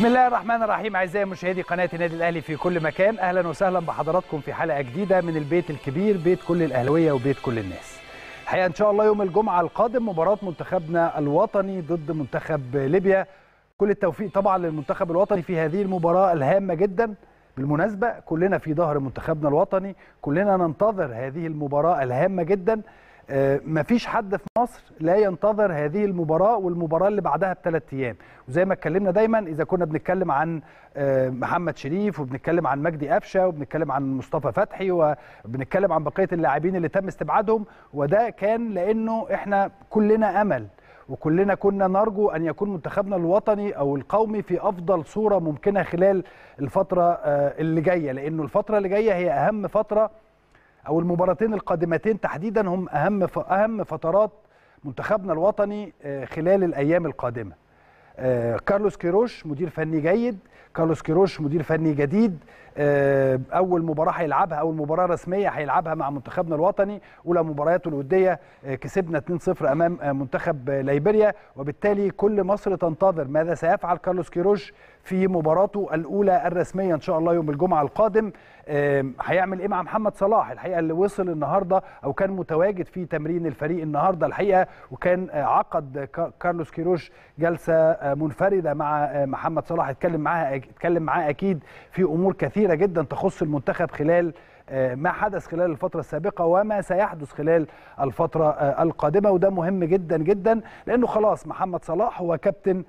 بسم الله الرحمن الرحيم اعزائي مشاهدي قناه النادي الاهلي في كل مكان اهلا وسهلا بحضراتكم في حلقه جديده من البيت الكبير بيت كل الاهلاويه وبيت كل الناس الحقيقه ان شاء الله يوم الجمعه القادم مباراه منتخبنا الوطني ضد منتخب ليبيا كل التوفيق طبعا للمنتخب الوطني في هذه المباراه الهامه جدا بالمناسبه كلنا في ظهر منتخبنا الوطني كلنا ننتظر هذه المباراه الهامه جدا ما فيش حد في مصر لا ينتظر هذه المباراة والمباراة اللي بعدها بثلاث أيام وزي ما اتكلمنا دايما إذا كنا بنتكلم عن محمد شريف وبنتكلم عن مجدي قفشة وبنتكلم عن مصطفى فتحي وبنتكلم عن بقية اللاعبين اللي تم استبعادهم وده كان لأنه إحنا كلنا أمل وكلنا كنا نرجو أن يكون منتخبنا الوطني أو القومي في أفضل صورة ممكنة خلال الفترة اللي جاية لأنه الفترة اللي جاية هي أهم فترة او المباراتين القادمتين تحديدا هم اهم اهم فترات منتخبنا الوطني خلال الايام القادمه كارلوس كيروش مدير فني جيد كارلوس كيروش مدير فني جديد اول مباراه هيلعبها اول مباراه رسميه هيلعبها مع منتخبنا الوطني اولى مبارياته الوديه كسبنا 2-0 امام منتخب ليبيريا وبالتالي كل مصر تنتظر ماذا سيفعل كارلوس كيروش في مباراته الاولى الرسميه ان شاء الله يوم الجمعه القادم هيعمل ايه مع محمد صلاح الحقيقه اللي وصل النهارده او كان متواجد في تمرين الفريق النهارده الحقيقه وكان عقد كارلوس كيروش جلسه منفرده مع محمد صلاح اتكلم معاه اتكلم معاه اكيد في امور كثيره جدا تخص المنتخب خلال ما حدث خلال الفترة السابقة وما سيحدث خلال الفترة القادمة وده مهم جدا جدا لأنه خلاص محمد صلاح هو كابتن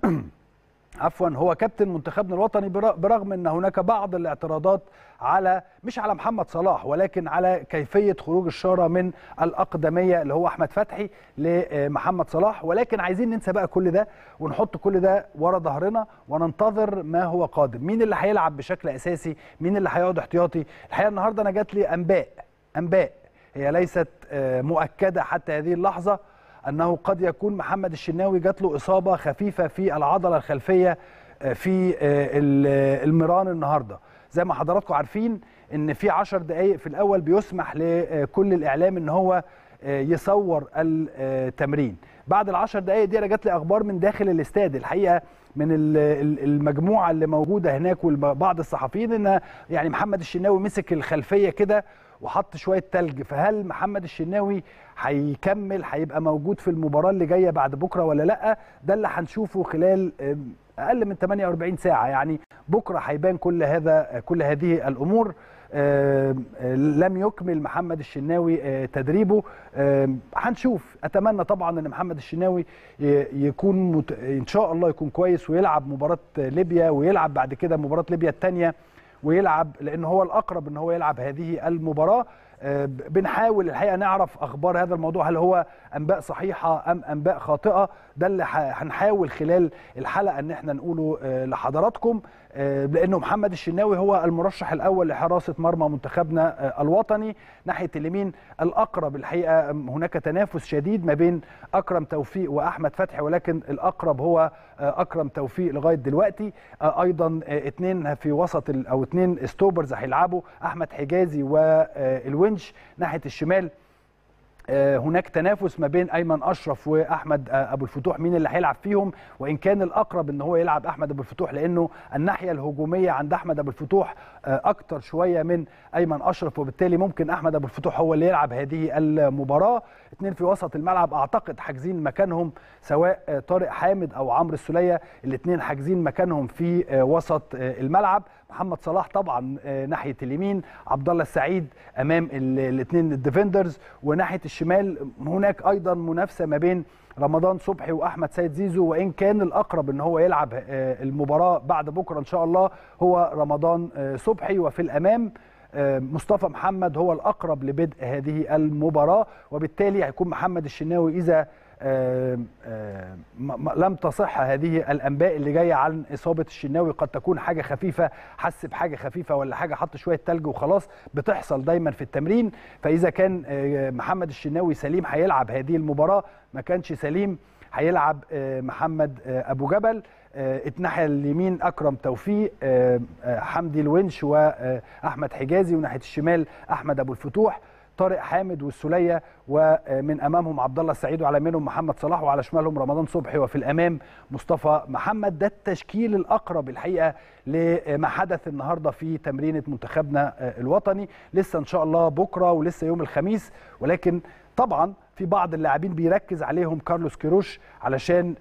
عفوا هو كابتن منتخبنا الوطني برغم ان هناك بعض الاعتراضات على مش على محمد صلاح ولكن على كيفيه خروج الشاره من الاقدميه اللي هو احمد فتحي لمحمد صلاح ولكن عايزين ننسى بقى كل ده ونحط كل ده ورا ظهرنا وننتظر ما هو قادم مين اللي هيلعب بشكل اساسي مين اللي هيقعد احتياطي الحقيقه النهارده انا جات لي انباء انباء هي ليست مؤكده حتى هذه اللحظه انه قد يكون محمد الشناوي جات له اصابه خفيفه في العضله الخلفيه في المران النهارده زي ما حضراتكم عارفين ان في 10 دقائق في الاول بيسمح لكل الاعلام ان هو يصور التمرين بعد العشر دقائق دي انا جات لي اخبار من داخل الاستاد الحقيقه من المجموعه اللي موجوده هناك وبعض الصحفيين ان يعني محمد الشناوي مسك الخلفيه كده وحط شويه تلج فهل محمد الشناوي هيكمل هيبقى موجود في المباراه اللي جايه بعد بكره ولا لا ده اللي هنشوفه خلال اقل من 48 ساعه يعني بكره هيبان كل هذا كل هذه الامور آه لم يكمل محمد الشناوي آه تدريبه آه هنشوف اتمنى طبعا ان محمد الشناوي يكون مت... ان شاء الله يكون كويس ويلعب مباراه ليبيا ويلعب بعد كده مباراه ليبيا الثانيه ويلعب لان هو الاقرب ان هو يلعب هذه المباراه بنحاول الحقيقه نعرف اخبار هذا الموضوع هل هو انباء صحيحه ام انباء خاطئه ده اللي هنحاول خلال الحلقه ان احنا نقوله لحضراتكم لانه محمد الشناوي هو المرشح الاول لحراسه مرمى منتخبنا الوطني ناحيه اليمين الاقرب الحقيقه هناك تنافس شديد ما بين اكرم توفيق واحمد فتحي ولكن الاقرب هو اكرم توفيق لغايه دلوقتي ايضا اثنين في وسط او اثنين ستوبرز هيلعبوا احمد حجازي والونش ناحيه الشمال هناك تنافس ما بين ايمن اشرف واحمد ابو الفتوح مين اللي هيلعب فيهم وان كان الاقرب ان هو يلعب احمد ابو الفتوح لانه الناحيه الهجوميه عند احمد ابو الفتوح اكتر شويه من ايمن اشرف وبالتالي ممكن احمد ابو الفتوح هو اللي يلعب هذه المباراه اثنين في وسط الملعب اعتقد حاجزين مكانهم سواء طارق حامد او عمرو السوليه الاثنين حاجزين مكانهم في وسط الملعب محمد صلاح طبعا ناحيه اليمين عبد الله السعيد امام الاثنين الديفندرز وناحيه الشمال هناك ايضا منافسه ما بين رمضان صبحي واحمد سيد زيزو وان كان الاقرب ان هو يلعب المباراه بعد بكره ان شاء الله هو رمضان صبحي وفي الامام مصطفى محمد هو الاقرب لبدء هذه المباراه وبالتالي هيكون محمد الشناوي اذا آآ آآ لم تصح هذه الانباء اللي جايه عن اصابه الشناوي قد تكون حاجه خفيفه حس بحاجه خفيفه ولا حاجه حط شويه تلج وخلاص بتحصل دايما في التمرين فاذا كان محمد الشناوي سليم هيلعب هذه المباراه ما كانش سليم هيلعب محمد ابو جبل الناحيه اليمين اكرم توفيق حمدي الونش واحمد حجازي وناحيه الشمال احمد ابو الفتوح طارق حامد والسوليه ومن امامهم عبد الله السعيد وعلى يمينهم محمد صلاح وعلى شمالهم رمضان صبحي وفي الامام مصطفى محمد ده التشكيل الاقرب الحقيقه لما حدث النهارده في تمرينه منتخبنا الوطني لسه ان شاء الله بكره ولسه يوم الخميس ولكن طبعا في بعض اللاعبين بيركز عليهم كارلوس كيروش علشان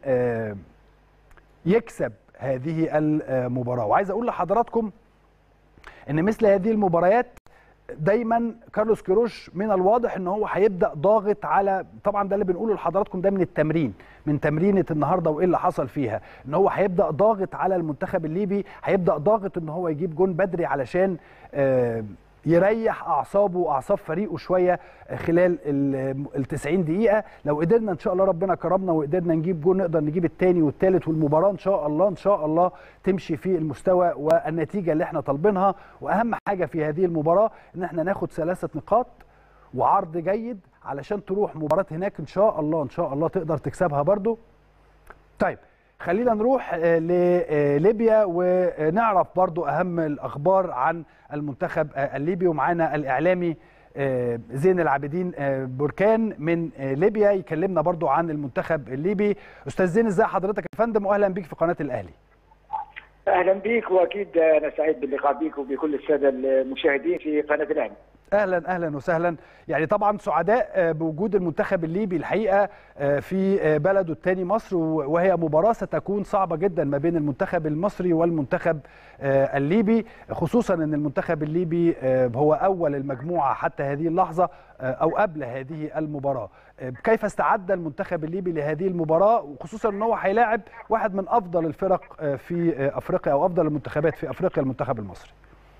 يكسب هذه المباراه وعايز اقول لحضراتكم ان مثل هذه المباريات دايما كارلوس كيروش من الواضح ان هو هيبدا ضاغط على طبعا ده اللي بنقوله لحضراتكم ده من التمرين من تمرينه النهارده وايه اللي حصل فيها ان هو هيبدا ضاغط على المنتخب الليبي هيبدا ضاغط ان هو يجيب جون بدري علشان آه يريح اعصابه واعصاب فريقه شويه خلال ال 90 دقيقه لو قدرنا ان شاء الله ربنا كرمنا وقدرنا نجيب جون نقدر نجيب الثاني والثالث والمباراه ان شاء الله ان شاء الله تمشي في المستوى والنتيجه اللي احنا طالبينها واهم حاجه في هذه المباراه ان احنا ناخد ثلاثه نقاط وعرض جيد علشان تروح مباراه هناك ان شاء الله ان شاء الله تقدر تكسبها برده طيب خلينا نروح لليبيا ونعرف برضو أهم الأخبار عن المنتخب الليبي ومعانا الإعلامي زين العابدين بركان من ليبيا يكلمنا برضو عن المنتخب الليبي أستاذ زين ازاي حضرتك يا فندم وأهلا بيك في قناة الأهلي اهلا بيك واكيد انا سعيد باللقاء بيك وبكل الساده المشاهدين في قناه الاهلي اهلا اهلا وسهلا يعني طبعا سعداء بوجود المنتخب الليبي الحقيقه في بلده الثاني مصر وهي مباراه ستكون صعبه جدا ما بين المنتخب المصري والمنتخب الليبي خصوصا ان المنتخب الليبي هو اول المجموعه حتى هذه اللحظه او قبل هذه المباراه كيف استعد المنتخب الليبي لهذه المباراه وخصوصا ان هو هيلاعب واحد من افضل الفرق في افريقيا او افضل المنتخبات في افريقيا المنتخب المصري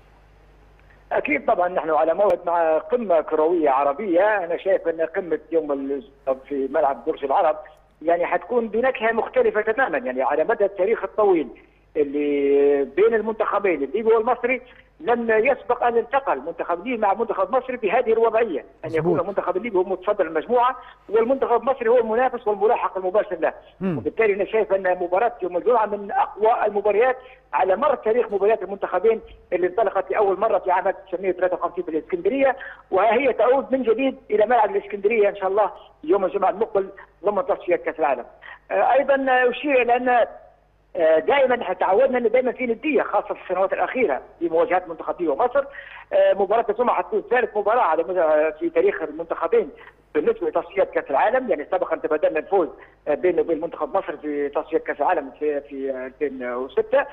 اكيد طبعا نحن على موعد مع قمه كرويه عربيه انا شايف ان قمه يوم في ملعب برج العرب يعني حتكون بنكهه مختلفه تماما يعني على مدى التاريخ الطويل اللي بين المنتخبين الليبي والمصري لم يسبق ان التقى المنتخب الليبي مع المنتخب المصري بهذه الوضعيه ان يكون المنتخب الليبي هو متصدر المجموعه والمنتخب المصري هو المنافس والملاحق المباشر له وبالتالي انا شايف ان مباراه يوم الجمعه من اقوى المباريات على مر تاريخ مباريات المنتخبين اللي انطلقت لاول مره في عام 1953 في الاسكندريه وهي تعود من جديد الى ملعب الاسكندريه ان شاء الله يوم الجمعه المقبل ضمن تصفيات كاس العالم. ايضا اشير الى ان دائما احنا تعودنا ان دائما في نديه خاصه في السنوات الاخيره في مواجهات منتخبيه ومصر مباراه الجمعه حتكون ثالث مباراه على في تاريخ المنتخبين بالنسبه لتصفيات كاس العالم يعني سبقا تبادلنا الفوز بين وبين منتخب مصر في تصفيات كاس العالم في في 2006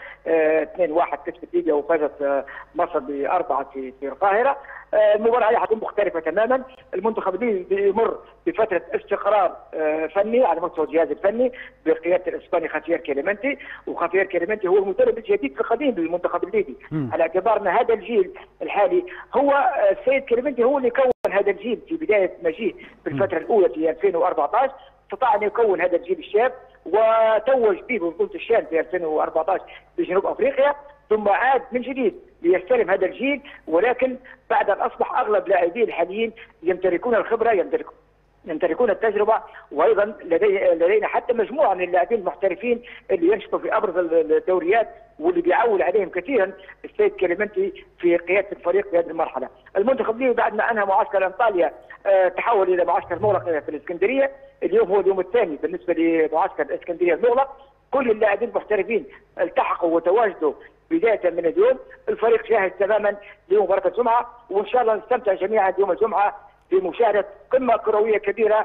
2-1 كسبت ليبيا وفازت مصر باربعه في في القاهره المباراه هي حتكون مختلفه تماما المنتخب الليبي بيمر بفتره استقرار فني على مستوى الجهاز الفني بقياده الاسباني خافير كيليمنتي وخافير كيليمنتي هو المدرب الجديد في القديم للمنتخب الليبي على اعتبار ان هذا الجيل الحالي هو السيد كيليمنتي هو اللي كون هذا الجيل في بدايه مجيء في الفتره الاولى في 2014 استطاع ان يكون هذا الجيل الشاب وتوج به ببطوله الشام في 2014 بجنوب افريقيا ثم عاد من جديد ليستلم هذا الجيل ولكن بعد ان اصبح اغلب لاعبيه الحاليين يمتلكون الخبره يمتلكون يمتلكون التجربه وايضا لدي لدينا حتى مجموعه من اللاعبين المحترفين اللي ينشطوا في ابرز الدوريات واللي بيعول عليهم كثيرا السيد كليمنتي في قياده الفريق في هذه المرحله. المنتخب الليبي بعد ما انهى معسكر انطاليا أه تحول الى معسكر مغلق في الاسكندريه، اليوم هو اليوم الثاني بالنسبه لمعسكر الاسكندريه المغلق، كل اللاعبين المحترفين التحقوا وتواجدوا بدايه من اليوم، الفريق جاهز تماما لمباراه الجمعه وان شاء الله نستمتع جميعا يوم الجمعه بمشاهده قمه كرويه كبيره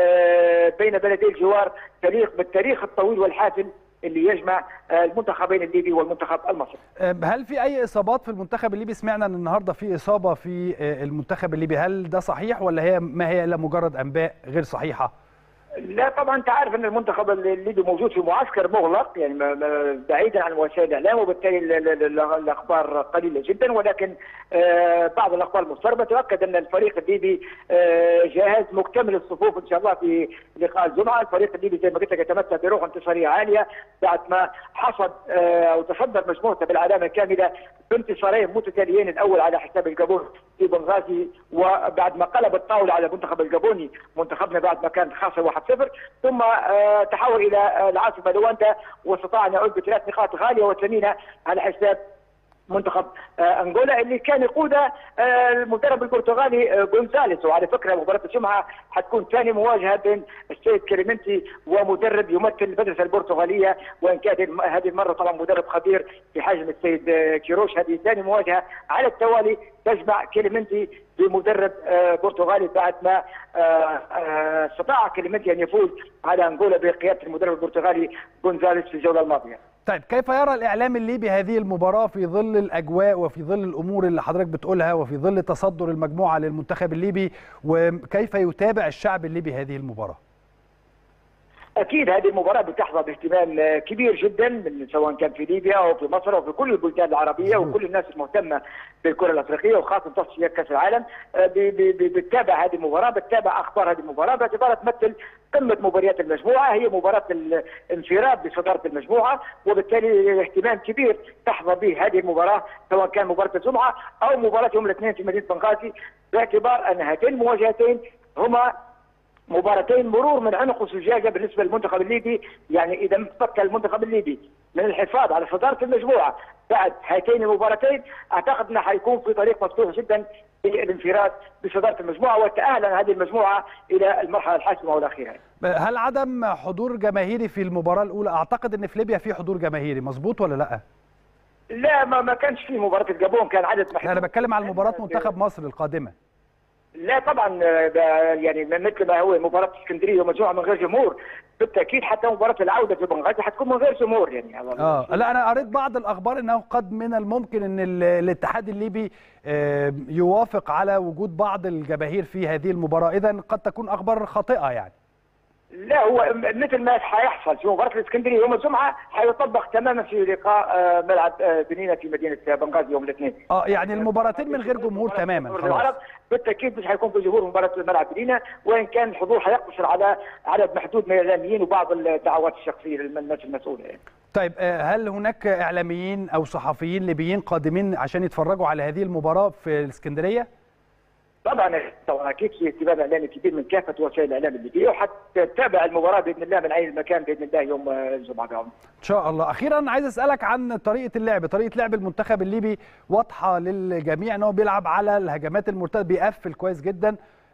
بين بلدي الجوار تليق بالتاريخ الطويل والحافل اللي يجمع المنتخبين الليبي والمنتخب المصري. هل في اي اصابات في المنتخب الليبي؟ سمعنا ان النهارده في اصابه في المنتخب الليبي، هل ده صحيح ولا هي ما هي الا مجرد انباء غير صحيحه؟ لا طبعا انت عارف ان المنتخب الليبي موجود في معسكر مغلق يعني بعيدا عن وسائل الاعلام وبالتالي الاخبار قليله جدا ولكن بعض الاخبار المستربه تؤكد ان الفريق الليبي جاهز مكتمل الصفوف ان شاء الله في لقاء الجمعه، الفريق الليبي زي ما قلت لك يتمتع بروح انتصاريه عاليه بعد ما حصد او تصدر مجموعته بالعلامه الكامله بانتصارين متتاليين الاول على حساب الجابون في بنغازي وبعد ما قلب الطاوله على المنتخب الجابوني منتخبنا بعد ما كان خاسر 1-0 ثم تحول الى العاصمه لواندا واستطاع ان يعود بثلاث نقاط غاليه وثمينه على حساب منتخب انغولا اللي كان يقودها المدرب البرتغالي جونزاليس وعلى فكره مباراه الجمعه حتكون ثاني مواجهه بين السيد كريمنتي ومدرب يمثل المدرسه البرتغاليه وان كان هذه المره طبعا مدرب خبير في حجم السيد كيروش هذه ثاني مواجهه على التوالي تجمع كليمنتي بمدرب برتغالي بعد ما استطاع كليمنتي ان يفوز على انغولا بقياده المدرب البرتغالي جونزاليس في الجوله الماضيه. طيب كيف يرى الاعلام الليبي هذه المباراه في ظل الاجواء وفي ظل الامور اللي حضرتك بتقولها وفي ظل تصدر المجموعه للمنتخب الليبي وكيف يتابع الشعب الليبي هذه المباراه؟ اكيد هذه المباراه بتحظى باهتمام كبير جدا من سواء كان في ليبيا او في مصر او في كل البلدان العربيه وكل الناس المهتمه بالكره الافريقيه وخاصه تصفيات كاس العالم بتتابع هذه المباراه بتتابع اخبار هذه المباراه باعتبارها تمثل قمه مباريات المجموعه هي مباراه الانفراد بصداره المجموعه وبالتالي اهتمام كبير تحظى به هذه المباراه سواء كان مباراه الجمعه او مباراه يوم الاثنين في مدينه بنغازي باعتبار ان هاتين المواجهتين هما مباراتين مرور من عنق وزجاجه بالنسبه للمنتخب الليبي يعني اذا فك المنتخب الليبي من الحفاظ على صداره المجموعه بعد هاتين المباراتين اعتقد انه حيكون في طريق مفتوح جدا للانفراد بصداره المجموعه والتاهل هذه المجموعه الى المرحله الحاسمه والاخيره. هل عدم حضور جماهيري في المباراه الاولى اعتقد ان في ليبيا في حضور جماهيري مظبوط ولا لا؟ لا ما, ما كانش في مباراه الجابون كان عدد محدود انا بتكلم على مباراه منتخب مصر القادمه لا طبعا يعني مثل ما هو مباراه اسكندريه ومجموعه من غير جمهور بالتاكيد حتى مباراه العوده في بنغازي حتكون من غير جمهور يعني اه لا انا قريت بعض الاخبار انه قد من الممكن ان الاتحاد الليبي يوافق على وجود بعض الجماهير في هذه المباراه اذا قد تكون اخبار خاطئه يعني لا هو مثل ما حيحصل في مباراه الاسكندريه يوم الجمعه حيطبق تماما في لقاء ملعب بنينه في مدينه بنغازي يوم الاثنين. اه يعني المباراتين من غير جمهور تماما خلاص. بالتاكيد مش حيكون في جمهور مباراه ملعب بنينه وان كان الحضور حيقتصر على عدد محدود من الاعلاميين وبعض الدعوات الشخصيه للناس المسؤوله يعني. طيب هل هناك اعلاميين او صحفيين ليبيين قادمين عشان يتفرجوا على هذه المباراه في الاسكندريه؟ طبعا طبعا اكيد في اهتمام اعلامي كبير من كافه وسائل الاعلام الليبيه وحتى تتابع المباراه باذن الله من اي مكان باذن الله يوم الجمعه ان شاء الله اخيرا عايز اسالك عن طريقه اللعب طريقه لعب المنتخب الليبي واضحه للجميع ان هو بيلعب على الهجمات المرتده بيقفل كويس جدا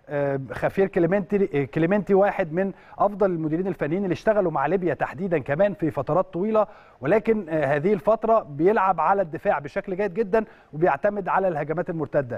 خفير كليمنتي كليمنتي واحد من افضل المديرين الفنيين اللي اشتغلوا مع ليبيا تحديدا كمان في فترات طويله ولكن هذه الفتره بيلعب على الدفاع بشكل جيد جدا وبيعتمد على الهجمات المرتده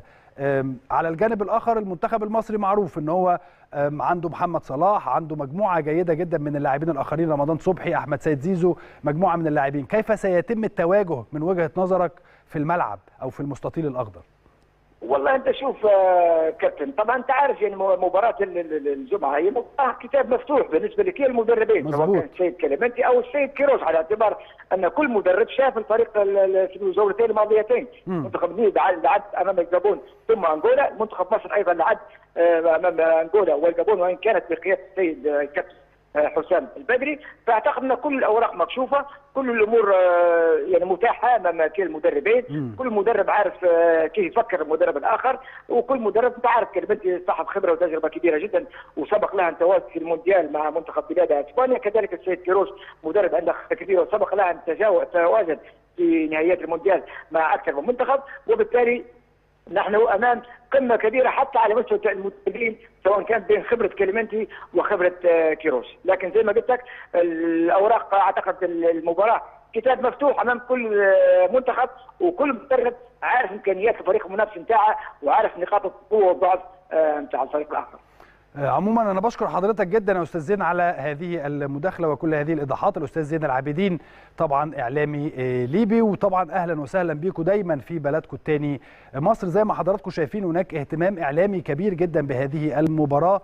على الجانب الاخر المنتخب المصري معروف ان هو عنده محمد صلاح عنده مجموعه جيده جدا من اللاعبين الاخرين رمضان صبحي احمد سيد زيزو مجموعه من اللاعبين كيف سيتم التواجه من وجهه نظرك في الملعب او في المستطيل الاخضر والله انت شوف آه كابتن طبعا انت عارف يعني مباراه الجمعه هي مباراه كتاب مفتوح بالنسبه لكل المدربين سواء كان السيد كليمنتي او السيد كيروش على اعتبار ان كل مدرب شاف الفريق في الجولتين الماضيتين المنتخب الليبي لعب امام الجابون ثم انغولا منتخب مصر ايضا لعب امام انغولا والجابون وان كانت بقياده السيد كابتن حسام البدري فاعتقد ان كل الاوراق مكشوفه كل الامور يعني متاحه امام كل المدربين كل مدرب عارف كيف يفكر المدرب الاخر وكل مدرب انت عارف كلمتي صاحب خبره وتجربه كبيره جدا وسبق لها ان تواجد في المونديال مع منتخب بلاد اسبانيا كذلك السيد كيروش مدرب عنده خبره كبيره وسبق لها ان تواجد في نهائيات المونديال مع اكثر من منتخب وبالتالي نحن امام قمه كبيره حتى على مستوى المدربين سواء كان بين خبره كليمنتي وخبره كيروش، لكن زي ما قلت لك الاوراق اعتقد المباراه كتاب مفتوح امام كل منتخب وكل مدرب عارف امكانيات الفريق المنافس بتاعه وعارف نقاط القوه والضعف بتاع الفريق الاخر. عموما انا بشكر حضرتك جدا يا استاذ زين على هذه المداخله وكل هذه الايضاحات الاستاذ زين العابدين طبعا اعلامي ليبي وطبعا اهلا وسهلا بيكم دايما في بلدكم الثاني مصر زي ما حضراتكم شايفين هناك اهتمام اعلامي كبير جدا بهذه المباراه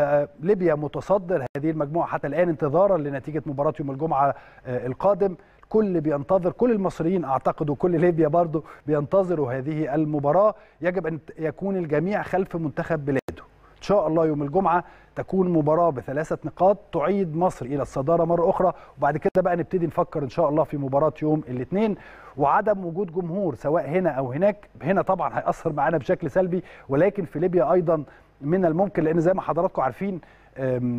ليبيا متصدر هذه المجموعه حتى الان انتظارا لنتيجه مباراه يوم الجمعه القادم كل بينتظر كل المصريين اعتقد وكل ليبيا برضه بينتظروا هذه المباراه يجب ان يكون الجميع خلف منتخب بلاده ان شاء الله يوم الجمعه تكون مباراه بثلاثه نقاط تعيد مصر الى الصداره مره اخرى وبعد كده بقى نبتدي نفكر ان شاء الله في مباراه يوم الاثنين وعدم وجود جمهور سواء هنا او هناك هنا طبعا هياثر معانا بشكل سلبي ولكن في ليبيا ايضا من الممكن لان زي ما حضراتكم عارفين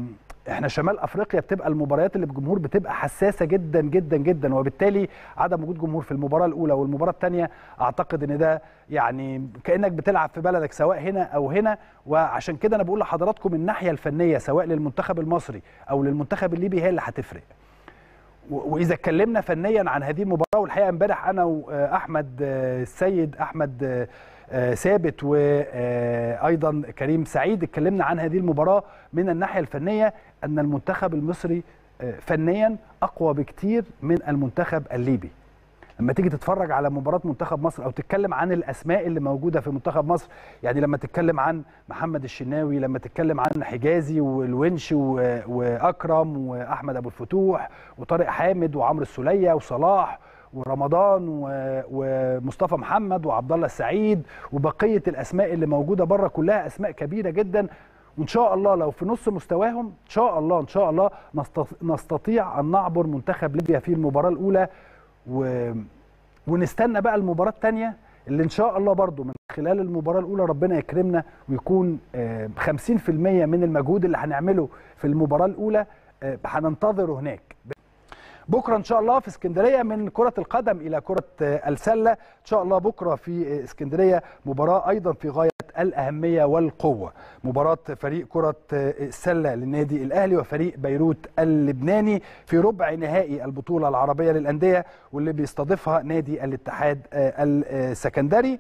احنا شمال افريقيا بتبقى المباريات اللي بجمهور بتبقى حساسه جدا جدا جدا وبالتالي عدم وجود جمهور في المباراه الاولى والمباراه الثانيه اعتقد ان ده يعني كانك بتلعب في بلدك سواء هنا او هنا وعشان كده انا بقول لحضراتكم الناحيه الفنيه سواء للمنتخب المصري او للمنتخب الليبي هي اللي هتفرق واذا اتكلمنا فنيا عن هذه المباراه والحقيقه امبارح انا واحمد السيد احمد ثابت وايضا كريم سعيد اتكلمنا عن هذه المباراه من الناحيه الفنيه ان المنتخب المصري فنيا اقوى بكتير من المنتخب الليبي لما تيجي تتفرج على مباراه منتخب مصر او تتكلم عن الاسماء اللي موجوده في منتخب مصر يعني لما تتكلم عن محمد الشناوي لما تتكلم عن حجازي والونش واكرم واحمد ابو الفتوح وطارق حامد وعمرو السوليه وصلاح ورمضان ومصطفى محمد وعبد الله السعيد وبقيه الاسماء اللي موجوده بره كلها اسماء كبيره جدا وان شاء الله لو في نص مستواهم ان شاء الله ان شاء الله نستطيع ان نعبر منتخب ليبيا في المباراه الاولى و... ونستنى بقى المباراه الثانيه اللي ان شاء الله برضو من خلال المباراه الاولى ربنا يكرمنا ويكون 50% من المجهود اللي هنعمله في المباراه الاولى هننتظره هناك بكره ان شاء الله في اسكندريه من كره القدم الى كره السله ان شاء الله بكره في اسكندريه مباراه ايضا في غايه الاهميه والقوه مباراه فريق كره السله للنادي الاهلي وفريق بيروت اللبناني في ربع نهائي البطوله العربيه للانديه واللي بيستضيفها نادي الاتحاد السكندري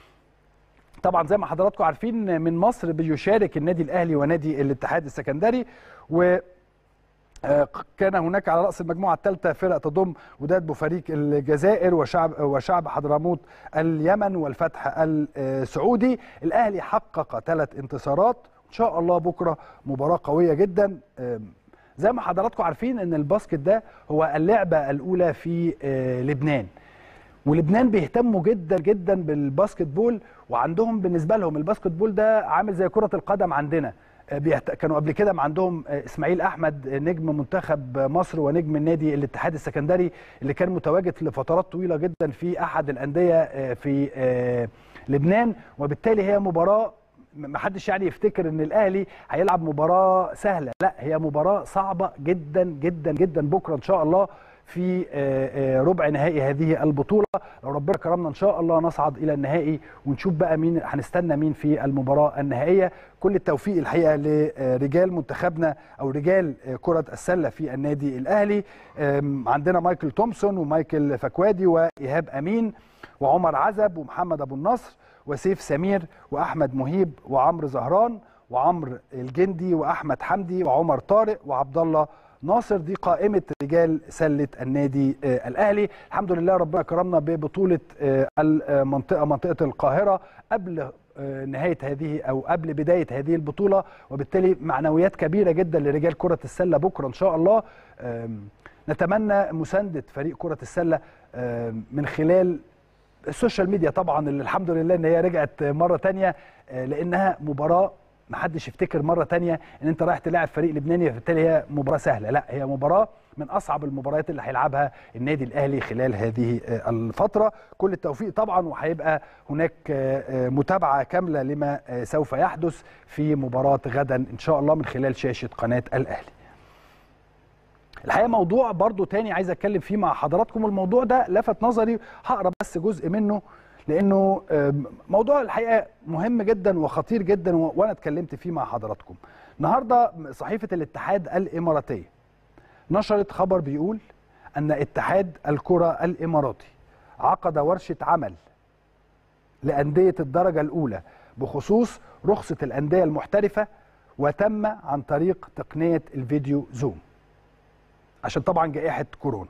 طبعا زي ما حضراتكم عارفين من مصر بيشارك النادي الاهلي ونادي الاتحاد السكندري و كان هناك على راس المجموعه الثالثه فرق تضم وداد بوفريق الجزائر وشعب وشعب حضرموت اليمن والفتح السعودي الاهلي حقق ثلاث انتصارات ان شاء الله بكره مباراه قويه جدا زي ما حضراتكم عارفين ان الباسكت ده هو اللعبه الاولى في لبنان ولبنان بيهتموا جدا جدا بالباسكت بول وعندهم بالنسبه لهم الباسكت بول ده عامل زي كره القدم عندنا بيحت... كانوا قبل كده عندهم اسماعيل احمد نجم منتخب مصر ونجم النادي الاتحاد السكندري اللي كان متواجد لفترات طويله جدا في احد الانديه في لبنان وبالتالي هي مباراه ما حدش يعني يفتكر ان الاهلي هيلعب مباراه سهله لا هي مباراه صعبه جدا جدا جدا بكره ان شاء الله في ربع نهائي هذه البطوله لو ربنا كرمنا ان شاء الله نصعد الى النهائي ونشوف بقى مين هنستنى مين في المباراه النهائيه كل التوفيق الحقيقه لرجال منتخبنا او رجال كره السله في النادي الاهلي عندنا مايكل تومسون ومايكل فكوادي وايهاب امين وعمر عزب ومحمد ابو النصر وسيف سمير واحمد مهيب وعمرو زهران وعمرو الجندي واحمد حمدي وعمر طارق وعبد الله ناصر دي قائمة رجال سلة النادي الأهلي الحمد لله ربنا كرمنا ببطولة المنطقة منطقة القاهرة قبل نهاية هذه أو قبل بداية هذه البطولة وبالتالي معنويات كبيرة جدا لرجال كرة السلة بكرة إن شاء الله نتمنى مساندة فريق كرة السلة من خلال السوشيال ميديا طبعا اللي الحمد لله ان هي رجعت مره تانية لانها مباراه ما حدش يفتكر مره تانية ان انت رايح تلاعب فريق لبناني فبالتالي هي مباراه سهله لا هي مباراه من اصعب المباريات اللي هيلعبها النادي الاهلي خلال هذه الفتره كل التوفيق طبعا وهيبقى هناك متابعه كامله لما سوف يحدث في مباراه غدا ان شاء الله من خلال شاشه قناه الاهلي الحقيقه موضوع برضو تاني عايز اتكلم فيه مع حضراتكم الموضوع ده لفت نظري هقرا بس جزء منه لانه موضوع الحقيقه مهم جدا وخطير جدا وانا اتكلمت فيه مع حضراتكم النهارده صحيفه الاتحاد الاماراتيه نشرت خبر بيقول ان اتحاد الكره الاماراتي عقد ورشه عمل لانديه الدرجه الاولى بخصوص رخصه الانديه المحترفه وتم عن طريق تقنيه الفيديو زوم عشان طبعا جائحه كورونا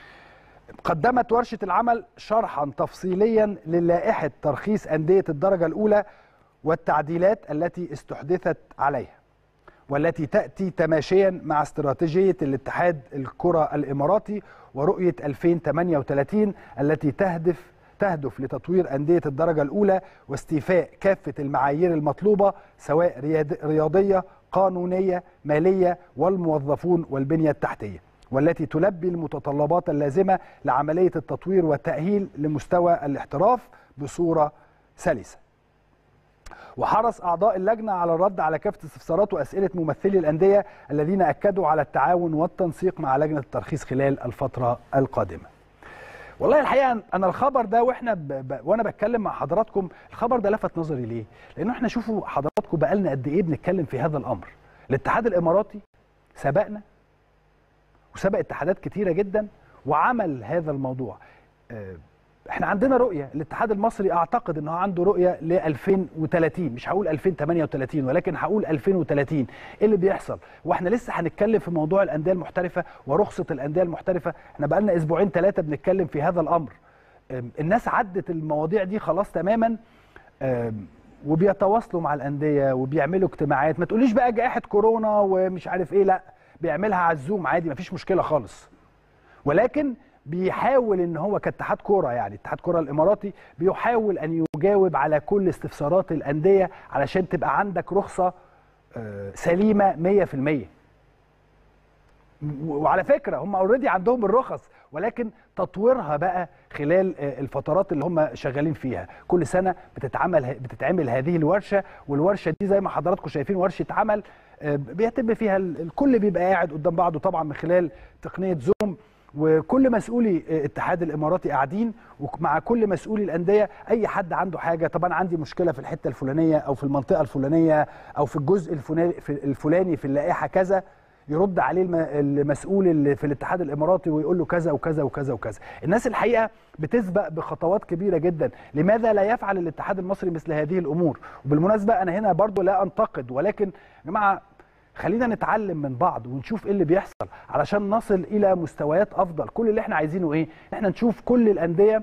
قدمت ورشة العمل شرحا تفصيليا للائحة ترخيص أندية الدرجة الأولى والتعديلات التي استحدثت عليها والتي تأتي تماشيا مع استراتيجية الاتحاد الكرة الإماراتي ورؤية 2038 التي تهدف تهدف لتطوير أندية الدرجة الأولى واستيفاء كافة المعايير المطلوبة سواء رياضية قانونية مالية والموظفون والبنية التحتية والتي تلبي المتطلبات اللازمه لعمليه التطوير والتاهيل لمستوى الاحتراف بصوره سلسه. وحرص اعضاء اللجنه على الرد على كافه استفسارات واسئله ممثلي الانديه الذين اكدوا على التعاون والتنسيق مع لجنه الترخيص خلال الفتره القادمه. والله الحقيقه انا الخبر ده واحنا ب... ب... وانا بتكلم مع حضراتكم الخبر ده لفت نظري ليه؟ لانه احنا شوفوا حضراتكم بقالنا قد ايه بنتكلم في هذا الامر. الاتحاد الاماراتي سبقنا وسبق اتحادات كتيره جدا وعمل هذا الموضوع. آه، احنا عندنا رؤيه الاتحاد المصري اعتقد ان هو عنده رؤيه ل 2030 مش هقول 2038 ولكن هقول 2030 ايه اللي بيحصل واحنا لسه هنتكلم في موضوع الانديه المحترفه ورخصه الانديه المحترفه احنا بقالنا اسبوعين ثلاثه بنتكلم في هذا الامر أم، الناس عدت المواضيع دي خلاص تماما أم، وبيتواصلوا مع الانديه وبيعملوا اجتماعات ما تقوليش بقى جائحه كورونا ومش عارف ايه لا بيعملها على الزوم عادي مفيش مشكله خالص ولكن بيحاول ان هو كاتحاد كوره يعني اتحاد كوره الاماراتي بيحاول ان يجاوب على كل استفسارات الانديه علشان تبقى عندك رخصه آه، سليمه 100% و- وعلى فكره هم اوريدي عندهم الرخص ولكن تطويرها بقى خلال آه، الفترات اللي هم شغالين فيها كل سنه بتتعمل بتتعمل هذه الورشه والورشه دي زي ما حضراتكم شايفين ورشه عمل آه، بيتم فيها ال- الكل بيبقى قاعد قدام بعضه طبعا من خلال تقنيه زوم وكل مسؤولي اتحاد الاماراتي قاعدين ومع كل مسؤولي الانديه اي حد عنده حاجه طب انا عندي مشكله في الحته الفلانيه او في المنطقه الفلانيه او في الجزء الفلاني في الفلاني في اللائحه كذا يرد عليه الم- المسؤول اللي في الاتحاد الاماراتي ويقول له كذا وكذا وكذا وكذا الناس الحقيقه بتسبق بخطوات كبيره جدا لماذا لا يفعل الاتحاد المصري مثل هذه الامور وبالمناسبه انا هنا برضو لا انتقد ولكن يا جماعه خلينا نتعلم من بعض ونشوف ايه اللي بيحصل علشان نصل الى مستويات افضل كل اللي احنا عايزينه ايه احنا نشوف كل الانديه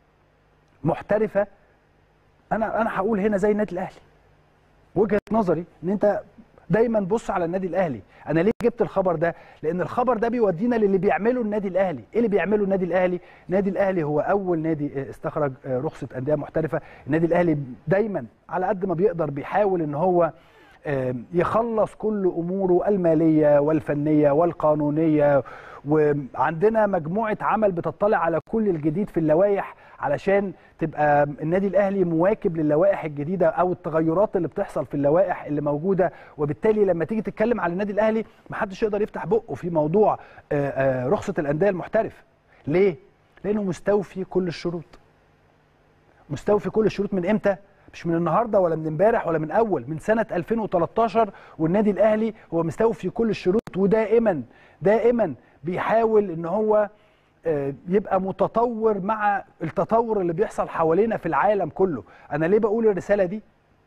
محترفه انا انا هقول هنا زي النادي الاهلي وجهه نظري ان انت دايما بص على النادي الاهلي انا ليه جبت الخبر ده لان الخبر ده بيودينا للي بيعمله النادي الاهلي ايه اللي بيعمله النادي الاهلي النادي الاهلي هو اول نادي استخرج رخصه انديه محترفه النادي الاهلي دايما على قد ما بيقدر بيحاول ان هو يخلص كل اموره الماليه والفنيه والقانونيه وعندنا مجموعه عمل بتطلع على كل الجديد في اللوائح علشان تبقى النادي الاهلي مواكب للوائح الجديده او التغيرات اللي بتحصل في اللوائح اللي موجوده وبالتالي لما تيجي تتكلم على النادي الاهلي محدش يقدر يفتح بقه في موضوع رخصه الانديه المحترف ليه لانه مستوفي كل الشروط مستوفي كل الشروط من امتى مش من النهارده ولا من امبارح ولا من اول من سنه 2013 والنادي الاهلي هو مستوفي كل الشروط ودائما دائما بيحاول ان هو يبقى متطور مع التطور اللي بيحصل حوالينا في العالم كله انا ليه بقول الرساله دي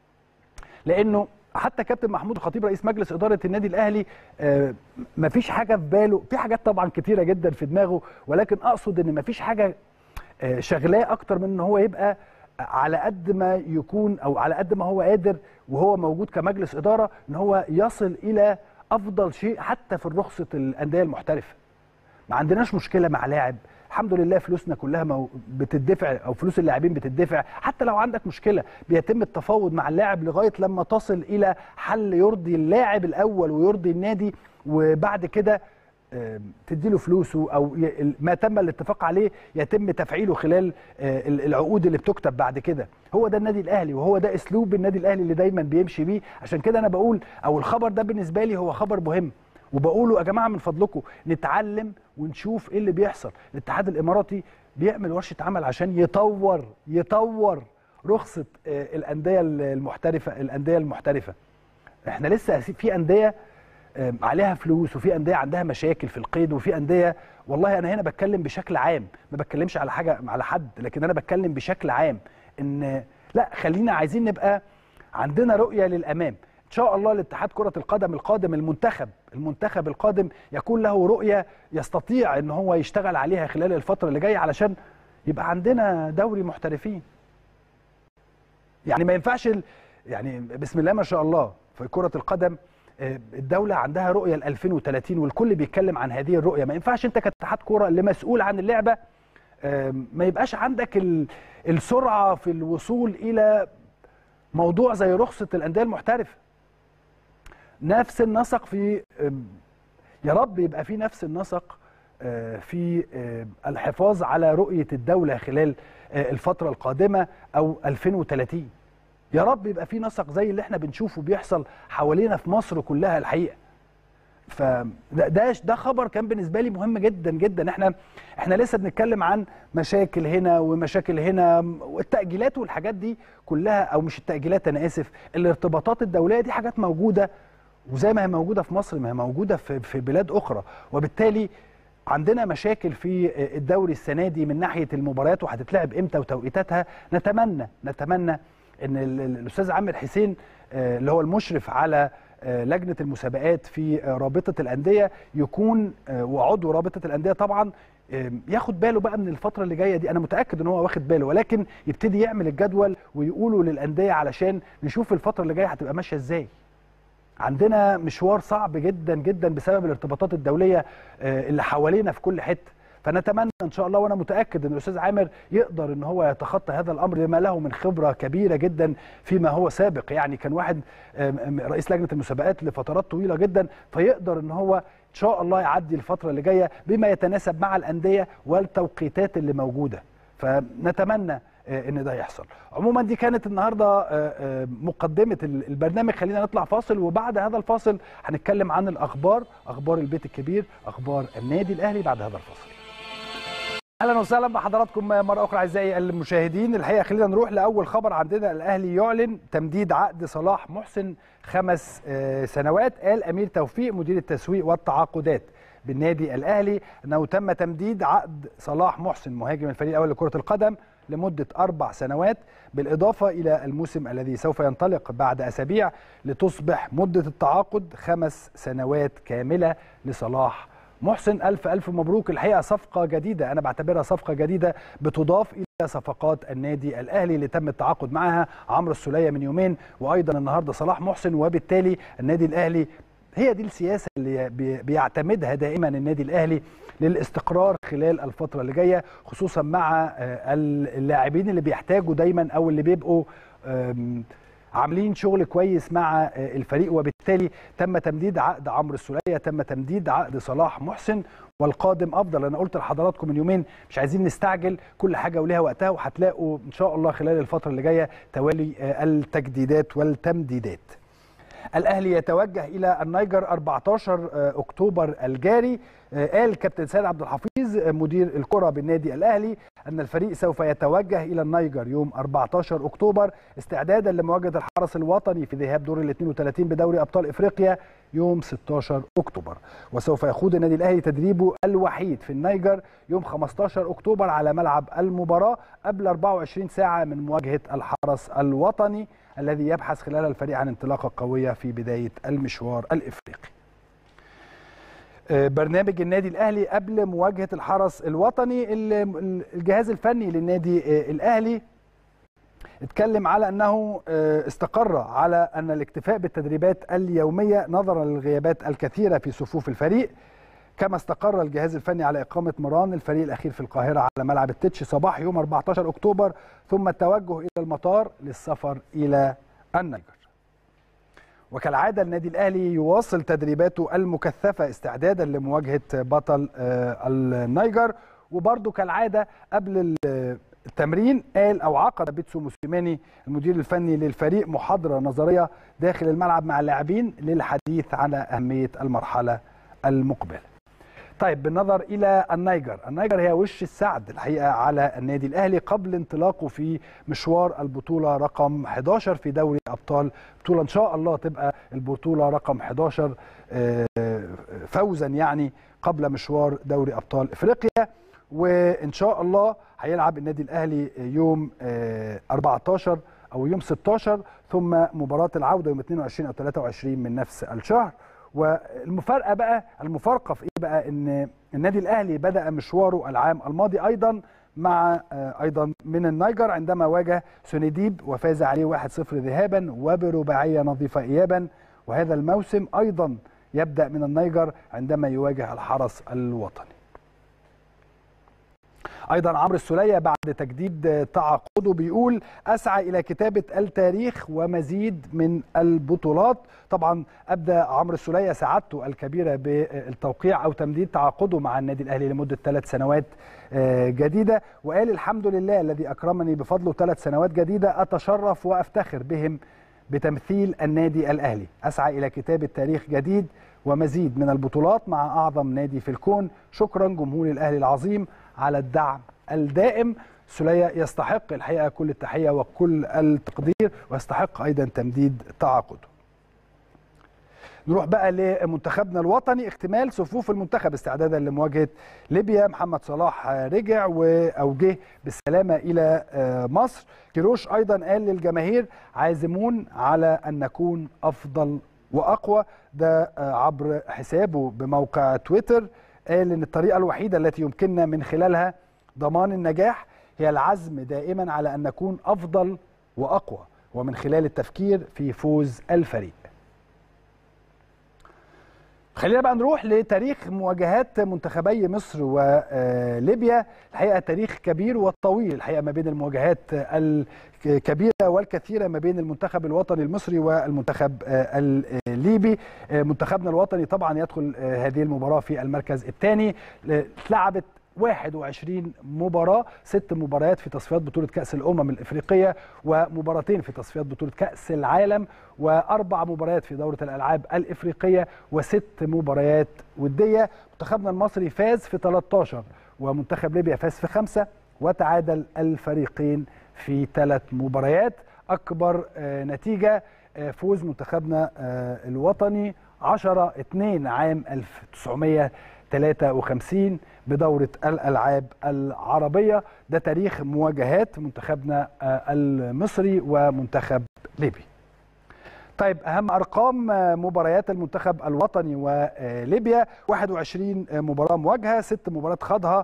لانه حتى كابتن محمود الخطيب رئيس مجلس اداره النادي الاهلي مفيش حاجه في باله في حاجات طبعا كتيره جدا في دماغه ولكن اقصد ان مفيش حاجه شغلاه اكتر من ان هو يبقى على قد ما يكون او على قد ما هو قادر وهو موجود كمجلس اداره ان هو يصل الى افضل شيء حتى في رخصه الانديه المحترفه ما عندناش مشكله مع لاعب الحمد لله فلوسنا كلها بتدفع او فلوس اللاعبين بتدفع حتى لو عندك مشكله بيتم التفاوض مع اللاعب لغايه لما تصل الى حل يرضي اللاعب الاول ويرضي النادي وبعد كده تديله فلوسه او ما تم الاتفاق عليه يتم تفعيله خلال العقود اللي بتكتب بعد كده هو ده النادي الاهلي وهو ده اسلوب النادي الاهلي اللي دايما بيمشي بيه عشان كده انا بقول او الخبر ده بالنسبه لي هو خبر مهم وبقوله يا جماعه من فضلكم نتعلم ونشوف ايه اللي بيحصل الاتحاد الاماراتي بيعمل ورشه عمل عشان يطور يطور رخصه الانديه المحترفه الانديه المحترفه احنا لسه في انديه عليها فلوس وفي انديه عندها مشاكل في القيد وفي انديه والله انا هنا بتكلم بشكل عام ما بتكلمش على حاجه على حد لكن انا بتكلم بشكل عام ان لا خلينا عايزين نبقى عندنا رؤيه للامام ان شاء الله الاتحاد كره القدم القادم المنتخب المنتخب القادم يكون له رؤيه يستطيع ان هو يشتغل عليها خلال الفتره اللي جايه علشان يبقى عندنا دوري محترفين يعني ما ينفعش يعني بسم الله ما شاء الله في كره القدم الدوله عندها رؤيه ل 2030 والكل بيتكلم عن هذه الرؤيه ما ينفعش انت كاتحاد كوره اللي مسؤول عن اللعبه ما يبقاش عندك السرعه في الوصول الى موضوع زي رخصه الانديه المحترفه نفس النسق في يا رب يبقى في نفس النسق في الحفاظ على رؤيه الدوله خلال الفتره القادمه او 2030 يا رب يبقى في نسق زي اللي احنا بنشوفه بيحصل حوالينا في مصر كلها الحقيقه فده ده ده خبر كان بالنسبه لي مهم جدا جدا احنا احنا لسه بنتكلم عن مشاكل هنا ومشاكل هنا والتاجيلات والحاجات دي كلها او مش التاجيلات انا اسف الارتباطات الدوليه دي حاجات موجوده وزي ما هي موجوده في مصر ما هي موجوده في في بلاد اخرى وبالتالي عندنا مشاكل في الدوري السنه دي من ناحيه المباريات وهتتلعب امتى وتوقيتاتها نتمنى نتمنى ان الاستاذ عامر حسين اللي هو المشرف على لجنه المسابقات في رابطه الانديه يكون وعضو رابطه الانديه طبعا ياخد باله بقى من الفتره اللي جايه دي انا متاكد ان هو واخد باله ولكن يبتدي يعمل الجدول ويقوله للانديه علشان نشوف الفتره اللي جايه هتبقى ماشيه ازاي عندنا مشوار صعب جدا جدا بسبب الارتباطات الدوليه اللي حوالينا في كل حته فنتمنى ان شاء الله وانا متاكد ان الاستاذ عامر يقدر ان هو يتخطى هذا الامر لما له من خبره كبيره جدا فيما هو سابق يعني كان واحد رئيس لجنه المسابقات لفترات طويله جدا فيقدر ان هو ان شاء الله يعدي الفتره اللي جايه بما يتناسب مع الانديه والتوقيتات اللي موجوده فنتمنى ان ده يحصل عموما دي كانت النهارده مقدمه البرنامج خلينا نطلع فاصل وبعد هذا الفاصل هنتكلم عن الاخبار اخبار البيت الكبير اخبار النادي الاهلي بعد هذا الفاصل اهلا وسهلا بحضراتكم مره اخرى اعزائي المشاهدين الحقيقه خلينا نروح لاول خبر عندنا الاهلي يعلن تمديد عقد صلاح محسن خمس سنوات قال امير توفيق مدير التسويق والتعاقدات بالنادي الاهلي انه تم تمديد عقد صلاح محسن مهاجم الفريق الاول لكره القدم لمده اربع سنوات بالاضافه الى الموسم الذي سوف ينطلق بعد اسابيع لتصبح مده التعاقد خمس سنوات كامله لصلاح محسن ألف ألف مبروك الحقيقة صفقة جديدة أنا بعتبرها صفقة جديدة بتضاف إلى صفقات النادي الأهلي اللي تم التعاقد معها عمرو السولية من يومين وأيضا النهاردة صلاح محسن وبالتالي النادي الأهلي هي دي السياسة اللي بيعتمدها دائما النادي الأهلي للاستقرار خلال الفترة اللي جاية خصوصا مع اللاعبين اللي بيحتاجوا دايما أو اللي بيبقوا عاملين شغل كويس مع الفريق وبالتالي تم تمديد عقد عمرو السوليه تم تمديد عقد صلاح محسن والقادم افضل انا قلت لحضراتكم من يومين مش عايزين نستعجل كل حاجه وليها وقتها وهتلاقوا ان شاء الله خلال الفتره اللي جايه توالي التجديدات والتمديدات الاهلي يتوجه الى النيجر 14 اكتوبر الجاري قال كابتن سيد عبد الحفيظ مدير الكره بالنادي الاهلي ان الفريق سوف يتوجه الى النيجر يوم 14 اكتوبر استعدادا لمواجهه الحرس الوطني في ذهاب دور ال 32 بدوري ابطال افريقيا يوم 16 اكتوبر وسوف يخوض النادي الاهلي تدريبه الوحيد في النيجر يوم 15 اكتوبر على ملعب المباراه قبل 24 ساعه من مواجهه الحرس الوطني الذي يبحث خلال الفريق عن انطلاقه قويه في بدايه المشوار الافريقي برنامج النادي الاهلي قبل مواجهه الحرس الوطني الجهاز الفني للنادي الاهلي اتكلم على انه استقر على ان الاكتفاء بالتدريبات اليوميه نظرا للغيابات الكثيره في صفوف الفريق كما استقر الجهاز الفني على اقامه مران الفريق الاخير في القاهره على ملعب التتش صباح يوم 14 اكتوبر ثم التوجه الى المطار للسفر الى النيجر وكالعادة النادي الأهلي يواصل تدريباته المكثفة استعدادا لمواجهة بطل النيجر وبرضه كالعادة قبل التمرين قال أو عقد بيتسو موسيماني المدير الفني للفريق محاضرة نظرية داخل الملعب مع اللاعبين للحديث عن أهمية المرحلة المقبلة طيب بالنظر الى النيجر النيجر هي وش السعد الحقيقه على النادي الاهلي قبل انطلاقه في مشوار البطوله رقم 11 في دوري ابطال بطوله ان شاء الله تبقى البطوله رقم 11 فوزا يعني قبل مشوار دوري ابطال افريقيا وان شاء الله هيلعب النادي الاهلي يوم 14 او يوم 16 ثم مباراه العوده يوم 22 او 23 من نفس الشهر والمفارقه بقى المفارقه في ايه بقى ان النادي الاهلي بدا مشواره العام الماضي ايضا مع ايضا من النيجر عندما واجه سونيديب وفاز عليه 1-0 ذهابا وبرباعيه نظيفه ايابا وهذا الموسم ايضا يبدا من النيجر عندما يواجه الحرس الوطني ايضا عمرو السوليه بعد تجديد تعاقده بيقول اسعى الى كتابه التاريخ ومزيد من البطولات طبعا ابدى عمرو السوليه سعادته الكبيره بالتوقيع او تمديد تعاقده مع النادي الاهلي لمده ثلاث سنوات جديده وقال الحمد لله الذي اكرمني بفضله ثلاث سنوات جديده اتشرف وافتخر بهم بتمثيل النادي الاهلي اسعى الى كتابه تاريخ جديد ومزيد من البطولات مع اعظم نادي في الكون شكرا جمهور الاهلي العظيم على الدعم الدائم سلية يستحق الحقيقه كل التحيه وكل التقدير ويستحق ايضا تمديد تعاقده نروح بقى لمنتخبنا الوطني اكتمال صفوف المنتخب استعدادا لمواجهه ليبيا محمد صلاح رجع او جه بالسلامه الى مصر كيروش ايضا قال للجماهير عازمون على ان نكون افضل واقوى ده عبر حسابه بموقع تويتر قال ان الطريقه الوحيده التي يمكننا من خلالها ضمان النجاح هي العزم دائما على ان نكون افضل واقوى ومن خلال التفكير في فوز الفريق خلينا بقى نروح لتاريخ مواجهات منتخبي مصر وليبيا الحقيقه تاريخ كبير وطويل الحقيقه ما بين المواجهات الكبيره والكثيره ما بين المنتخب الوطني المصري والمنتخب الليبي منتخبنا الوطني طبعا يدخل هذه المباراه في المركز الثاني اتلعبت 21 مباراة ست مباريات في تصفيات بطولة كأس الأمم الإفريقية ومباراتين في تصفيات بطولة كأس العالم وأربع مباريات في دورة الألعاب الإفريقية وست مباريات ودية منتخبنا المصري فاز في 13 ومنتخب ليبيا فاز في خمسة وتعادل الفريقين في ثلاث مباريات أكبر نتيجة فوز منتخبنا الوطني 10 2 عام 1900 53 بدورة الألعاب العربية ده تاريخ مواجهات منتخبنا المصري ومنتخب ليبي طيب أهم أرقام مباريات المنتخب الوطني وليبيا 21 مباراة مواجهة ست مباريات خاضها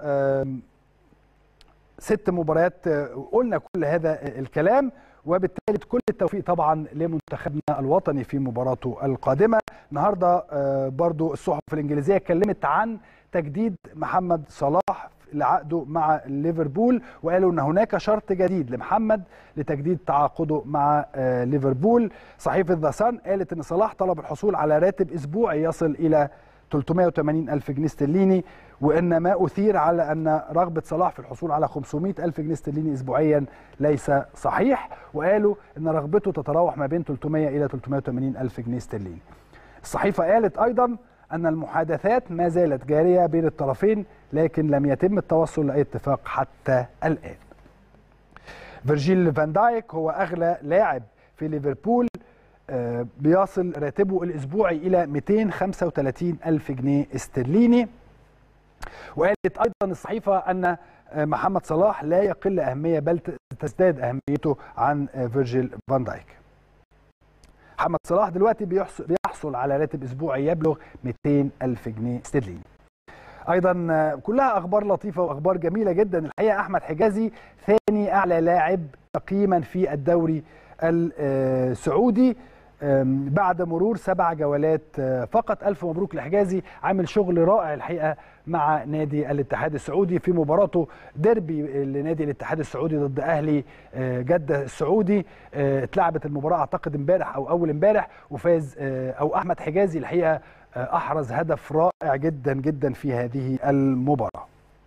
ست مباريات قلنا كل هذا الكلام وبالتالي كل التوفيق طبعا لمنتخبنا الوطني في مباراته القادمه النهارده برضو الصحف الانجليزيه اتكلمت عن تجديد محمد صلاح لعقده مع ليفربول وقالوا ان هناك شرط جديد لمحمد لتجديد تعاقده مع ليفربول صحيفه ذا سان قالت ان صلاح طلب الحصول على راتب اسبوعي يصل الى 380 ألف جنيه استرليني وإن ما أثير على أن رغبة صلاح في الحصول على 500 ألف جنيه استرليني أسبوعيا ليس صحيح وقالوا أن رغبته تتراوح ما بين 300 إلى 380 ألف جنيه استرليني الصحيفة قالت أيضا أن المحادثات ما زالت جارية بين الطرفين لكن لم يتم التوصل لأي اتفاق حتى الآن فيرجيل فان دايك هو أغلى لاعب في ليفربول بيصل راتبه الاسبوعي الى 235 الف جنيه استرليني وقالت ايضا الصحيفه ان محمد صلاح لا يقل اهميه بل تزداد اهميته عن فيرجيل فان دايك محمد صلاح دلوقتي بيحصل على راتب اسبوعي يبلغ 200 الف جنيه استرليني ايضا كلها اخبار لطيفه واخبار جميله جدا الحقيقه احمد حجازي ثاني اعلى لاعب تقييما في الدوري السعودي بعد مرور سبع جولات فقط ألف مبروك لحجازي عامل شغل رائع الحقيقة مع نادي الاتحاد السعودي في مباراته ديربي لنادي الاتحاد السعودي ضد أهلي جدة السعودي اتلعبت المباراة أعتقد امبارح أو أول امبارح وفاز أو أحمد حجازي الحقيقة أحرز هدف رائع جدا جدا في هذه المباراة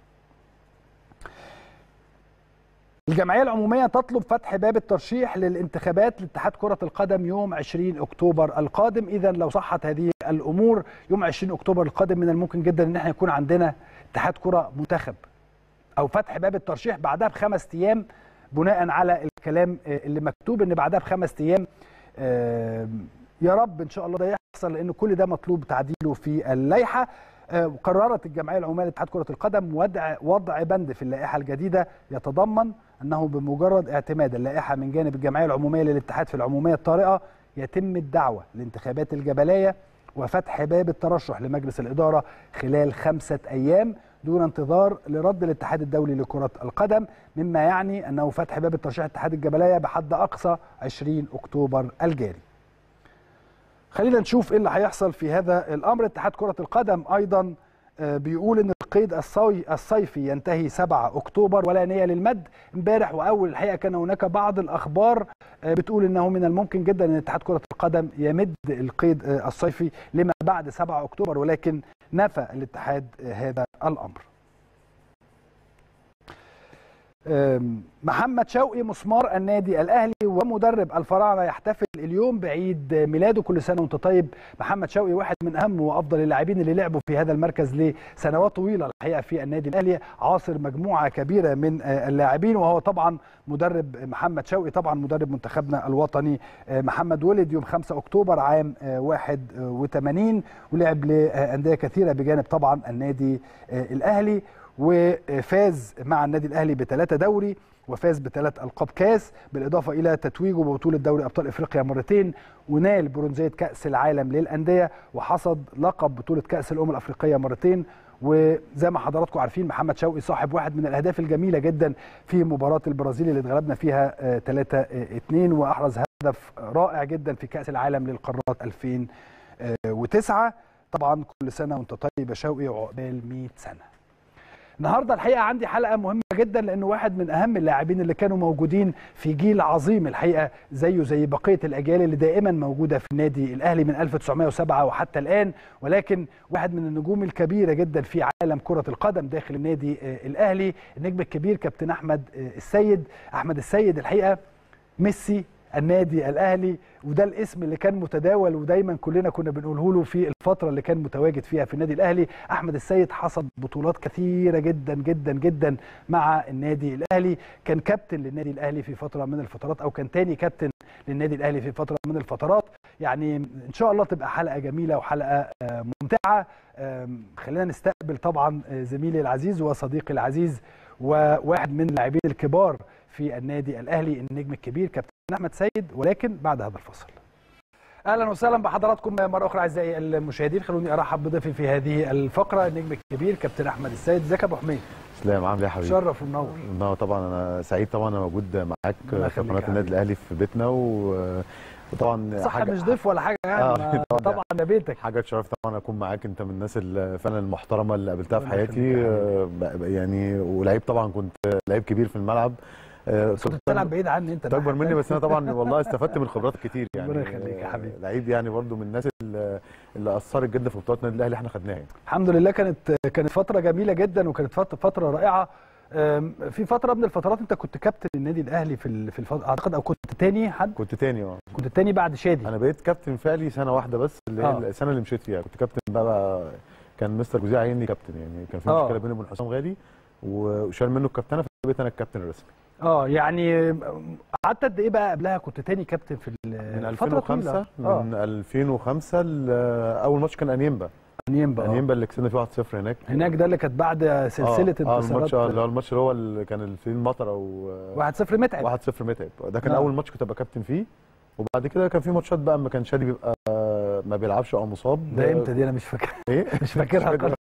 الجمعيه العموميه تطلب فتح باب الترشيح للانتخابات لاتحاد كره القدم يوم 20 اكتوبر القادم اذا لو صحت هذه الامور يوم 20 اكتوبر القادم من الممكن جدا ان احنا يكون عندنا اتحاد كره منتخب او فتح باب الترشيح بعدها بخمس ايام بناء على الكلام اللي مكتوب ان بعدها بخمس ايام يا رب ان شاء الله ده يحصل لان كل ده مطلوب تعديله في اللائحه قررت الجمعيه العموميه لاتحاد كره القدم وضع وضع بند في اللائحه الجديده يتضمن انه بمجرد اعتماد اللائحه من جانب الجمعيه العموميه للاتحاد في العموميه الطارئه يتم الدعوه لانتخابات الجبليه وفتح باب الترشح لمجلس الاداره خلال خمسه ايام دون انتظار لرد الاتحاد الدولي لكره القدم مما يعني انه فتح باب الترشيح اتحاد الجبليه بحد اقصى 20 اكتوبر الجاري. خلينا نشوف ايه اللي هيحصل في هذا الامر اتحاد كره القدم ايضا بيقول ان القيد الصي- الصيفي ينتهي 7 اكتوبر ولا نيه للمد امبارح واول الحقيقه كان هناك بعض الاخبار آه، بتقول انه من الممكن جدا ان اتحاد كره القدم يمد القيد آه، الصيفي لما بعد 7 اكتوبر ولكن نفى الاتحاد آه، هذا الامر أم، محمد شوقي مسمار النادي الاهلي ومدرب الفراعنه يحتفل اليوم بعيد ميلاده كل سنه وانت طيب محمد شوقي واحد من اهم وافضل اللاعبين اللي لعبوا في هذا المركز لسنوات طويله الحقيقه في النادي الاهلي عاصر مجموعه كبيره من آه، اللاعبين وهو طبعا مدرب محمد شوقي طبعا مدرب منتخبنا الوطني آه، محمد ولد يوم 5 اكتوبر عام آه، 81 ولعب لانديه كثيره بجانب طبعا النادي آه، الاهلي وفاز مع النادي الاهلي بثلاثه دوري وفاز بثلاث القاب كاس بالاضافه الى تتويجه ببطوله دوري ابطال افريقيا مرتين ونال برونزيه كاس العالم للانديه وحصد لقب بطوله كاس الامم الافريقيه مرتين وزي ما حضراتكم عارفين محمد شوقي صاحب واحد من الاهداف الجميله جدا في مباراه البرازيل اللي اتغلبنا فيها 3 2 واحرز هدف رائع جدا في كاس العالم للقارات 2009 طبعا كل سنه وانت طيب يا شوقي وعقبال 100 سنه النهارده الحقيقه عندي حلقه مهمه جدا لانه واحد من اهم اللاعبين اللي كانوا موجودين في جيل عظيم الحقيقه زيه زي بقيه الاجيال اللي دائما موجوده في النادي الاهلي من 1907 وحتى الان ولكن واحد من النجوم الكبيره جدا في عالم كره القدم داخل النادي آه، الاهلي النجم الكبير كابتن احمد آه، السيد احمد السيد الحقيقه ميسي النادي الاهلي وده الاسم اللي كان متداول ودايما كلنا كنا بنقوله له في الفتره اللي كان متواجد فيها في النادي الاهلي احمد السيد حصد بطولات كثيره جدا جدا جدا مع النادي الاهلي كان كابتن للنادي الاهلي في فتره من الفترات او كان تاني كابتن للنادي الاهلي في فتره من الفترات يعني ان شاء الله تبقى حلقه جميله وحلقه آه، ممتعه آم، خلينا نستقبل طبعا آه، زميلي العزيز وصديقي العزيز وواحد من اللاعبين الكبار في النادي الاهلي النجم الكبير كابتن احمد سيد ولكن بعد هذا الفصل اهلا وسهلا بحضراتكم مره اخرى اعزائي المشاهدين خلوني ارحب بضيفي في هذه الفقره النجم الكبير كابتن احمد السيد ازيك يا ابو حميد اسلام عامل ايه يا حبيبي؟ شرف ومنور لا طبعا انا سعيد طبعا انا موجود الله معاك في يخليك قناه يا النادي حبيبي. الاهلي في بيتنا و... وطبعا صح حاجه مش ضيف ولا حاجه يعني آه، ما- طبعاً. طبعا ده بيتك حاجه تشرف طبعا اكون معاك انت من الناس اللي فعلا المحترمه اللي قابلتها في ربنا يخليك حياتي يا آه، ب- ب- يعني ولعيب طبعا كنت لعيب كبير في الملعب آه، كنت بتلعب بعيد عني انت أنت اكبر ده مني بس انا طبعا والله استفدت من خبرات كتير يعني ربنا يخليك يا آه، حبيبي. لعيب يعني برضو من الناس اللي, اللي اثرت جدا في بطولات النادي الاهلي احنا خدناها يعني. الحمد لله كانت كانت فتره جميله جدا وكانت فت- فتره رائعه أم، في فتره من الفترات انت كنت كابتن النادي الاهلي في ال- في الفتره اعتقد او كنت تاني حد كنت تاني اه كنت تاني بعد شادي انا بقيت كابتن فعلي سنه واحده بس اللي هي آه. السنه اللي مشيت فيها كنت كابتن بقى, بقى كان مستر جوزيه عيني كابتن يعني كان في آه. مشكله بيني وبين حسام غالي و- وشال منه الكابتنه فبقيت انا الكابتن الرسمي اه يعني قعدت قد ايه بقى قبلها كنت تاني كابتن في ال- من فترة 2005 طويلة. اه من 2005 ل- اول ماتش كان انيمبا انيمبا آه. انيمبا اللي كسبنا فيه 1-0 هناك هناك ده اللي كانت بعد سلسله اه, آه انتصارات الماتش آه، اللي هو الماتش اللي هو اللي كان فيه المطر او 1-0 متعب 1-0 متعب ده كان آه. اول ماتش كنت ابقى كابتن فيه وبعد كده كان في ماتشات بقى اما كان شادي بيبقى ما بيلعبش او مصاب ده امتى دي انا مش فاكر ايه مش فاكرها فاكر.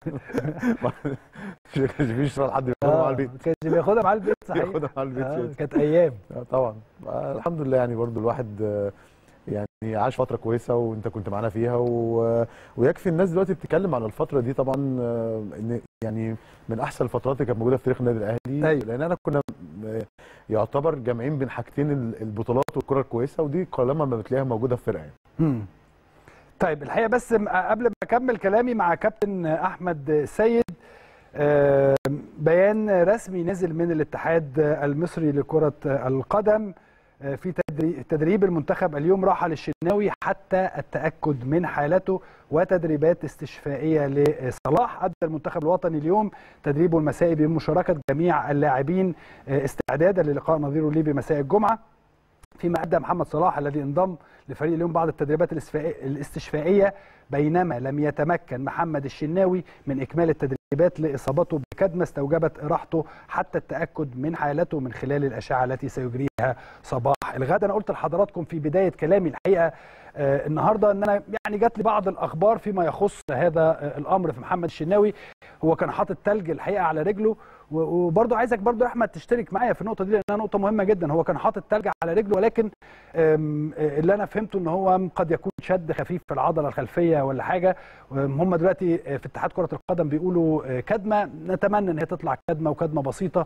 مش كانش فيش اشتغل حد بياخدها مع اه البيت كانش بياخدها مع البيت صحيح بياخدها مع البيت آه شادي. كانت ايام آه، طبعا آه، الحمد لله يعني برضو الواحد آه، يعني عاش فتره كويسه وانت كنت معانا فيها و... ويكفي الناس دلوقتي بتتكلم على الفتره دي طبعا آه، ان يعني من احسن الفترات اللي كانت موجوده في تاريخ النادي الاهلي أيوة. لان انا كنا آه، يعتبر جامعين بين حاجتين ال- البطولات والكره الكويسه ودي قلما ما بتلاقيها موجوده في فرقه يعني مم. طيب الحقيقه بس م- قبل ما اكمل كلامي مع كابتن احمد السيد آه، بيان رسمي نزل من الاتحاد المصري لكره القدم آه، في تدري- تدريب المنتخب اليوم رحل الشناوي حتى التاكد من حالته وتدريبات استشفائيه لصلاح ادى المنتخب الوطني اليوم تدريبه المسائي بمشاركه جميع اللاعبين آه، استعدادا للقاء نظيره ليبيا مساء الجمعه فيما ادى محمد صلاح الذي انضم لفريق اليوم بعض التدريبات الاستشفائية- الاستشفائيه بينما لم يتمكن محمد الشناوي من اكمال التدريبات لاصابته بكدمه استوجبت راحته حتى التاكد من حالته من خلال الاشعه التي سيجريها صباح الغد انا قلت لحضراتكم في بدايه كلامي الحقيقه آه النهارده ان انا يعني جات لي بعض الاخبار فيما يخص هذا آه الامر في محمد الشناوي هو كان حاطط تلج الحقيقه على رجله و- وبرضو عايزك برضو يا احمد تشترك معايا في النقطه دي لانها نقطه مهمه جدا هو كان حاطط تلج على رجله ولكن أم، اللي انا فهمته ان هو قد يكون شد خفيف في العضله الخلفيه ولا حاجه أم، هم دلوقتي في اتحاد كره القدم بيقولوا كدمه نتمنى ان هي تطلع كدمه وكدمه بسيطه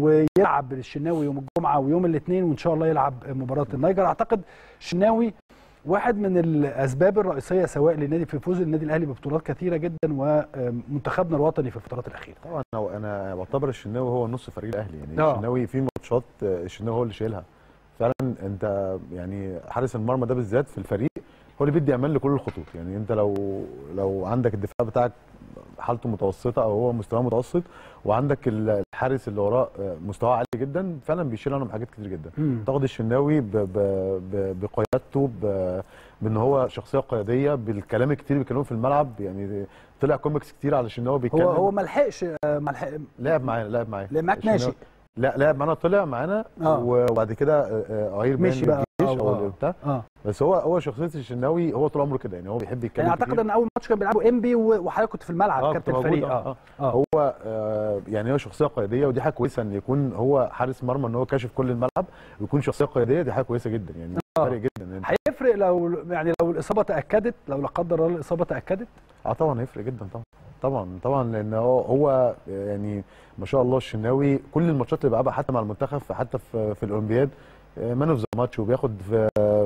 ويلعب الشناوي يوم الجمعه ويوم الاثنين وان شاء الله يلعب مباراه النيجر اعتقد الشناوي واحد من الاسباب الرئيسيه سواء للنادي في فوز النادي الاهلي ببطولات كثيره جدا ومنتخبنا الوطني في الفترات الاخيره طبعا هو انا بعتبر الشناوي هو نص فريق الاهلي يعني آه. الشناوي في ماتشات آه، الشناوي هو اللي شايلها فعلا انت يعني حارس المرمى ده بالذات في الفريق هو اللي بيدي امان لكل الخطوط يعني انت لو لو عندك الدفاع بتاعك حالته متوسطه او هو مستواه متوسط وعندك الحارس اللي وراه آه، مستواه عالي جدا فعلا بيشيل عنهم حاجات كتير جدا اعتقد الشناوي ب- ب- ب- بقيادته ب- بان هو شخصيه قياديه بالكلام الكتير اللي بيتكلموا في الملعب يعني طلع كوميكس كتير على الشناوي بيتكلم هو هو ما لحقش آه، ما لحق لعب معانا لعب معانا لعب معاك الشناوي- ناشئ لا لعب معانا طلع معانا آه. وبعد كده آه، آه، عير مشي بان بقى. الجيش آه، او آه. اللي بتاع اه بس هو هو شخصيه الشناوي هو طول عمره كده يعني هو بيحب يتكلم يعني اعتقد كتير. ان اول ماتش كان بيلعبوا انبي و- وحضرتك كنت في الملعب آه، كابتن كنت موجود، الفريق آه، اه آه. اه هو آه، يعني هو شخصيه قياديه ودي حاجه كويسه ان يكون هو حارس مرمى ان هو كاشف كل الملعب ويكون شخصيه قياديه دي حاجه كويسه جدا يعني آه. فرق جدا يعني هيفرق لو يعني لو الاصابه تاكدت لو لا قدر الله الاصابه تاكدت اه طبعا هيفرق جدا طبعا طبعا طبعا لان هو هو يعني ما شاء الله الشناوي كل الماتشات اللي بيلعبها حتى مع المنتخب حتى في في الاولمبياد مان اوف ذا ماتش وبياخد في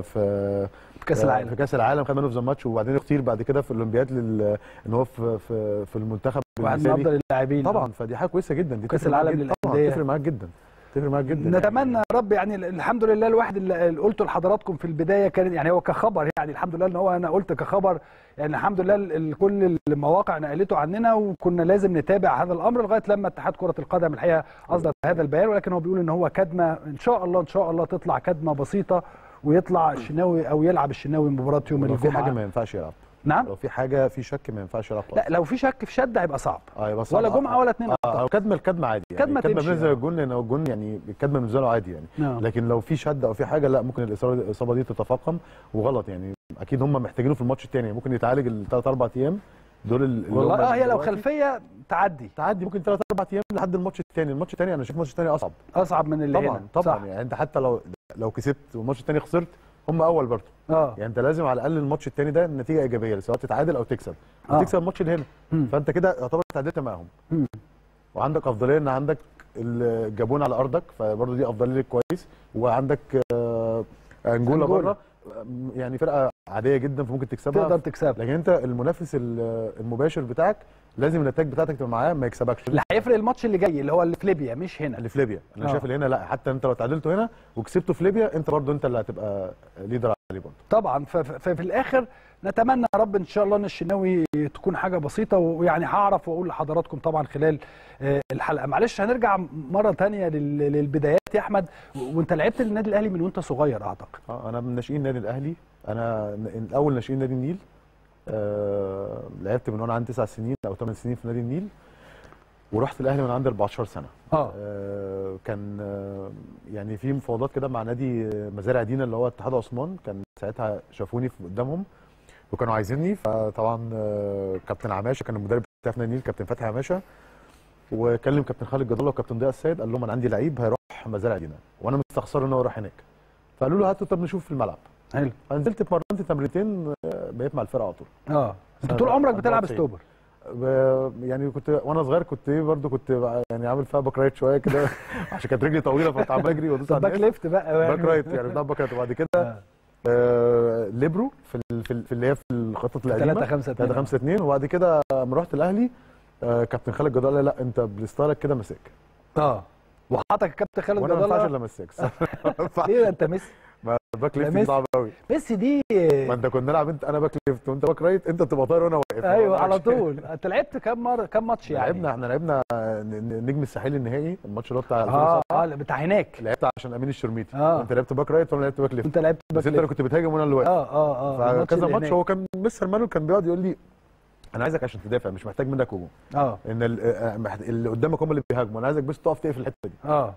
في في كاس في العالم كاس العالم خد مان اوف ذا ماتش وبعدين اختير بعد كده في الاولمبياد لل ان هو في في, في المنتخب واحد من المثالي. افضل اللاعبين طبعا فدي حاجه كويسه جدا دي كأس تفرق معاك العالم جداً. طبعا للأندية. تفرق معاك جدا تفرق معاك جدا نتمنى يا رب يعني الحمد لله الواحد اللي اللي قلته لحضراتكم في البدايه كان يعني هو كخبر يعني الحمد لله ان هو انا قلت كخبر يعني الحمد لله ال- ال- كل المواقع نقلته عننا وكنا لازم نتابع هذا الامر لغايه لما اتحاد كره القدم الحقيقه اصدر هذا البيان ولكن هو بيقول ان هو كدمه ان شاء الله ان شاء الله تطلع كدمه بسيطه ويطلع الشناوي او يلعب الشناوي مباراه يوم لو في حاجه الجمعه ما ينفعش يلعب نعم لو في حاجه في شك ما ينفعش يلعب خالص لا لو في شك في شد هيبقى صعب اه يبقى صعب. ولا جمعه ولا اثنين اه أو كدمه الكدمه عادي يعني كدمة الكدمه تمشي، بالنسبه آه. للجون لان هو الجون يعني الكدمه بالنسبه له عادي يعني نعم. لكن لو في شد او في حاجه لا ممكن الاصابه الاصابه دي تتفاقم وغلط يعني اكيد هم محتاجينه في الماتش الثاني ممكن يتعالج الثلاث اربع ايام دول ال- اللي والله هم اه هي لو دلوقتي. خلفيه تعدي تعدي ممكن ثلاث اربع ايام لحد الماتش الثاني الماتش الثاني انا شايف الماتش الثاني اصعب اصعب من اللي طبعا هنا طبعا صح. يعني انت حتى لو لو كسبت والماتش الثاني خسرت هم اول برضه اه يعني انت لازم على الاقل الماتش الثاني ده نتيجه ايجابيه سواء تتعادل او تكسب آه. تكسب الماتش اللي هنا مم. فانت كده يعتبر تعادلت معاهم مم. وعندك افضليه ان عندك الجابون على ارضك فبرضه دي افضليه ليك كويس وعندك آه، انجولا أنجولا. بره يعني فرقه عاديه جدا فممكن تكسبها تقدر تكسب لكن انت المنافس ال- المباشر بتاعك لازم النتائج بتاعتك تبقى معاه ما يكسبكش اللي هيفرق الماتش اللي جاي اللي هو اللي في ليبيا مش هنا اللي في ليبيا انا آه. شايف اللي هنا لا حتى انت لو تعادلته هنا وكسبته في ليبيا انت برضه انت اللي هتبقى ليدر عليه برضه طبعا ف- ف- ففي الاخر نتمنى يا رب ان شاء الله ان الشناوي تكون حاجه بسيطه ويعني هعرف واقول لحضراتكم طبعا خلال آه، الحلقه معلش هنرجع مره تانية لل- للبدايات يا احمد و- وانت لعبت للنادي الاهلي من وانت صغير اعتقد اه انا من ناشئين النادي الاهلي انا ن- الاول ناشئين نادي النيل آه لعبت من وانا عندي تسع سنين او ثمان سنين في نادي النيل ورحت الاهلي وانا عندي 14 سنه اه آه كان آه يعني في مفاوضات كده مع نادي مزارع دينا اللي هو اتحاد عثمان كان ساعتها شافوني في قدامهم وكانوا عايزيني فطبعا آه كابتن عماشه كان المدرب بتاع في نادي النيل كابتن فتحي عماشه وكلم كابتن خالد جد الله وكابتن ضياء السيد قال لهم انا عندي لعيب هيروح مزارع دينا وانا مستخسر ان هو يروح هناك فقالوا له هاتوا طب نشوف في الملعب حلو فنزلت اتمرنت تمرينتين آه، بقيت مع الفرقه على طول اه انت سنة طول عمرك بتلعب 94. ستوبر ب- يعني كنت وانا صغير كنت ايه برضو كنت بقى يعني عامل فيها باك رايت شويه كده عشان كانت رجلي طويله فكنت عمال اجري وادوس طب على باك الناس ليفت بقى باك رايت يعني بلعب باك رايت وبعد كده آه. آه ليبرو في ال- في, ال- في اللي هي في الخطط القديمه 3 5 3 5 2 وبعد كده لما رحت الاهلي آه كابتن خالد جد الله قال لي لا انت بستايلك كده مساك اه وحطك الكابتن خالد وانا جد ما ينفعش الله الا مساك الصراحة. ما ينفعش. ليه ده انت ميسي ما الباك ده ليفت ميسي. صعب قوي ميسي دي ما انت كنا نلعب انت انا باك ليفت وانت باك رايت انت بتبقى طاير وانا واقف ايوه على ما طول انت لعبت كام مره كام ماتش يعني لعبنا احنا لعبنا ن- نجم الساحلي النهائي الماتش اللي هو بتاع اه 2007 اه بتاع هناك لعبت عشان امين الشرميتي آه. انت لعبت باك رايت وانا لعبت باك ليفت انت لعبت بس باك انت اللي ليفت كنت بتهاجم وانا اللي واقف اه اه اه الماتش فكذا اللي ماتش هناك. هو كان مستر مانويل كان بيقعد يقول لي انا عايزك عشان تدافع مش محتاج منك هجوم اه ان ال- آه، محت- اللي قدامك هم اللي بيهاجموا انا عايزك بس تقف تقفل الحته دي اه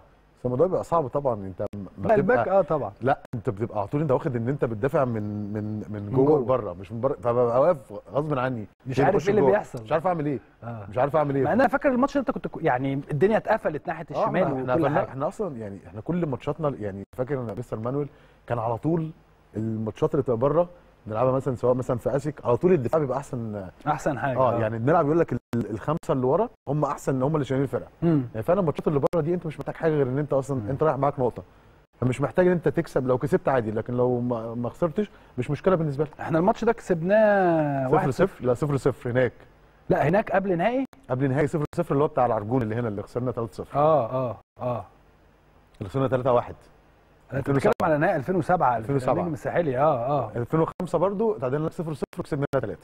الموضوع بيبقى صعب طبعا انت ما لا الباك بتبقى- اه طبعا لا انت بتبقى على طول انت واخد ان انت بتدافع من من من من جوه جوه. لبره مش من بره فببقى واقف غصب عني مش ليه عارف بخش ايه اللي جوه؟ بيحصل. مش عارف اعمل ايه آه. مش عارف اعمل ايه مع ان انا فاكر الماتش ده انت كنت يعني الدنيا اتقفلت ناحيه اه الشمال احنا وكل احنا, حاجه احنا اصلا يعني احنا كل ماتشاتنا يعني فاكر ان مستر مانويل كان على طول الماتشات اللي بتبقى بره نلعبها مثلا سواء مثلا في اسك على طول الدفاع بيبقى احسن احسن حاجه اه يعني بنلعب يقول لك ال- الخمسه اللي ورا هم احسن هم اللي شايلين الفرقه مم. يعني فعلا الماتشات اللي بره دي انت مش محتاج حاجه غير ان انت اصلا انت رايح معاك نقطه فمش محتاج ان انت تكسب لو كسبت عادي لكن لو ما, ما خسرتش مش مشكله بالنسبه لك احنا الماتش ده كسبناه صفر واحد صفر لا صفر صفر هناك لا هناك قبل نهائي قبل نهائي صفر صفر اللي هو بتاع العرجون اللي هنا اللي خسرنا 3 0 اه اه اه اللي خسرنا 3 1 انا كنت بتكلم على نهائي 2007 2007. النجم الساحلي اه اه 2005 برضو تعادلنا 0 0 وكسبنا 3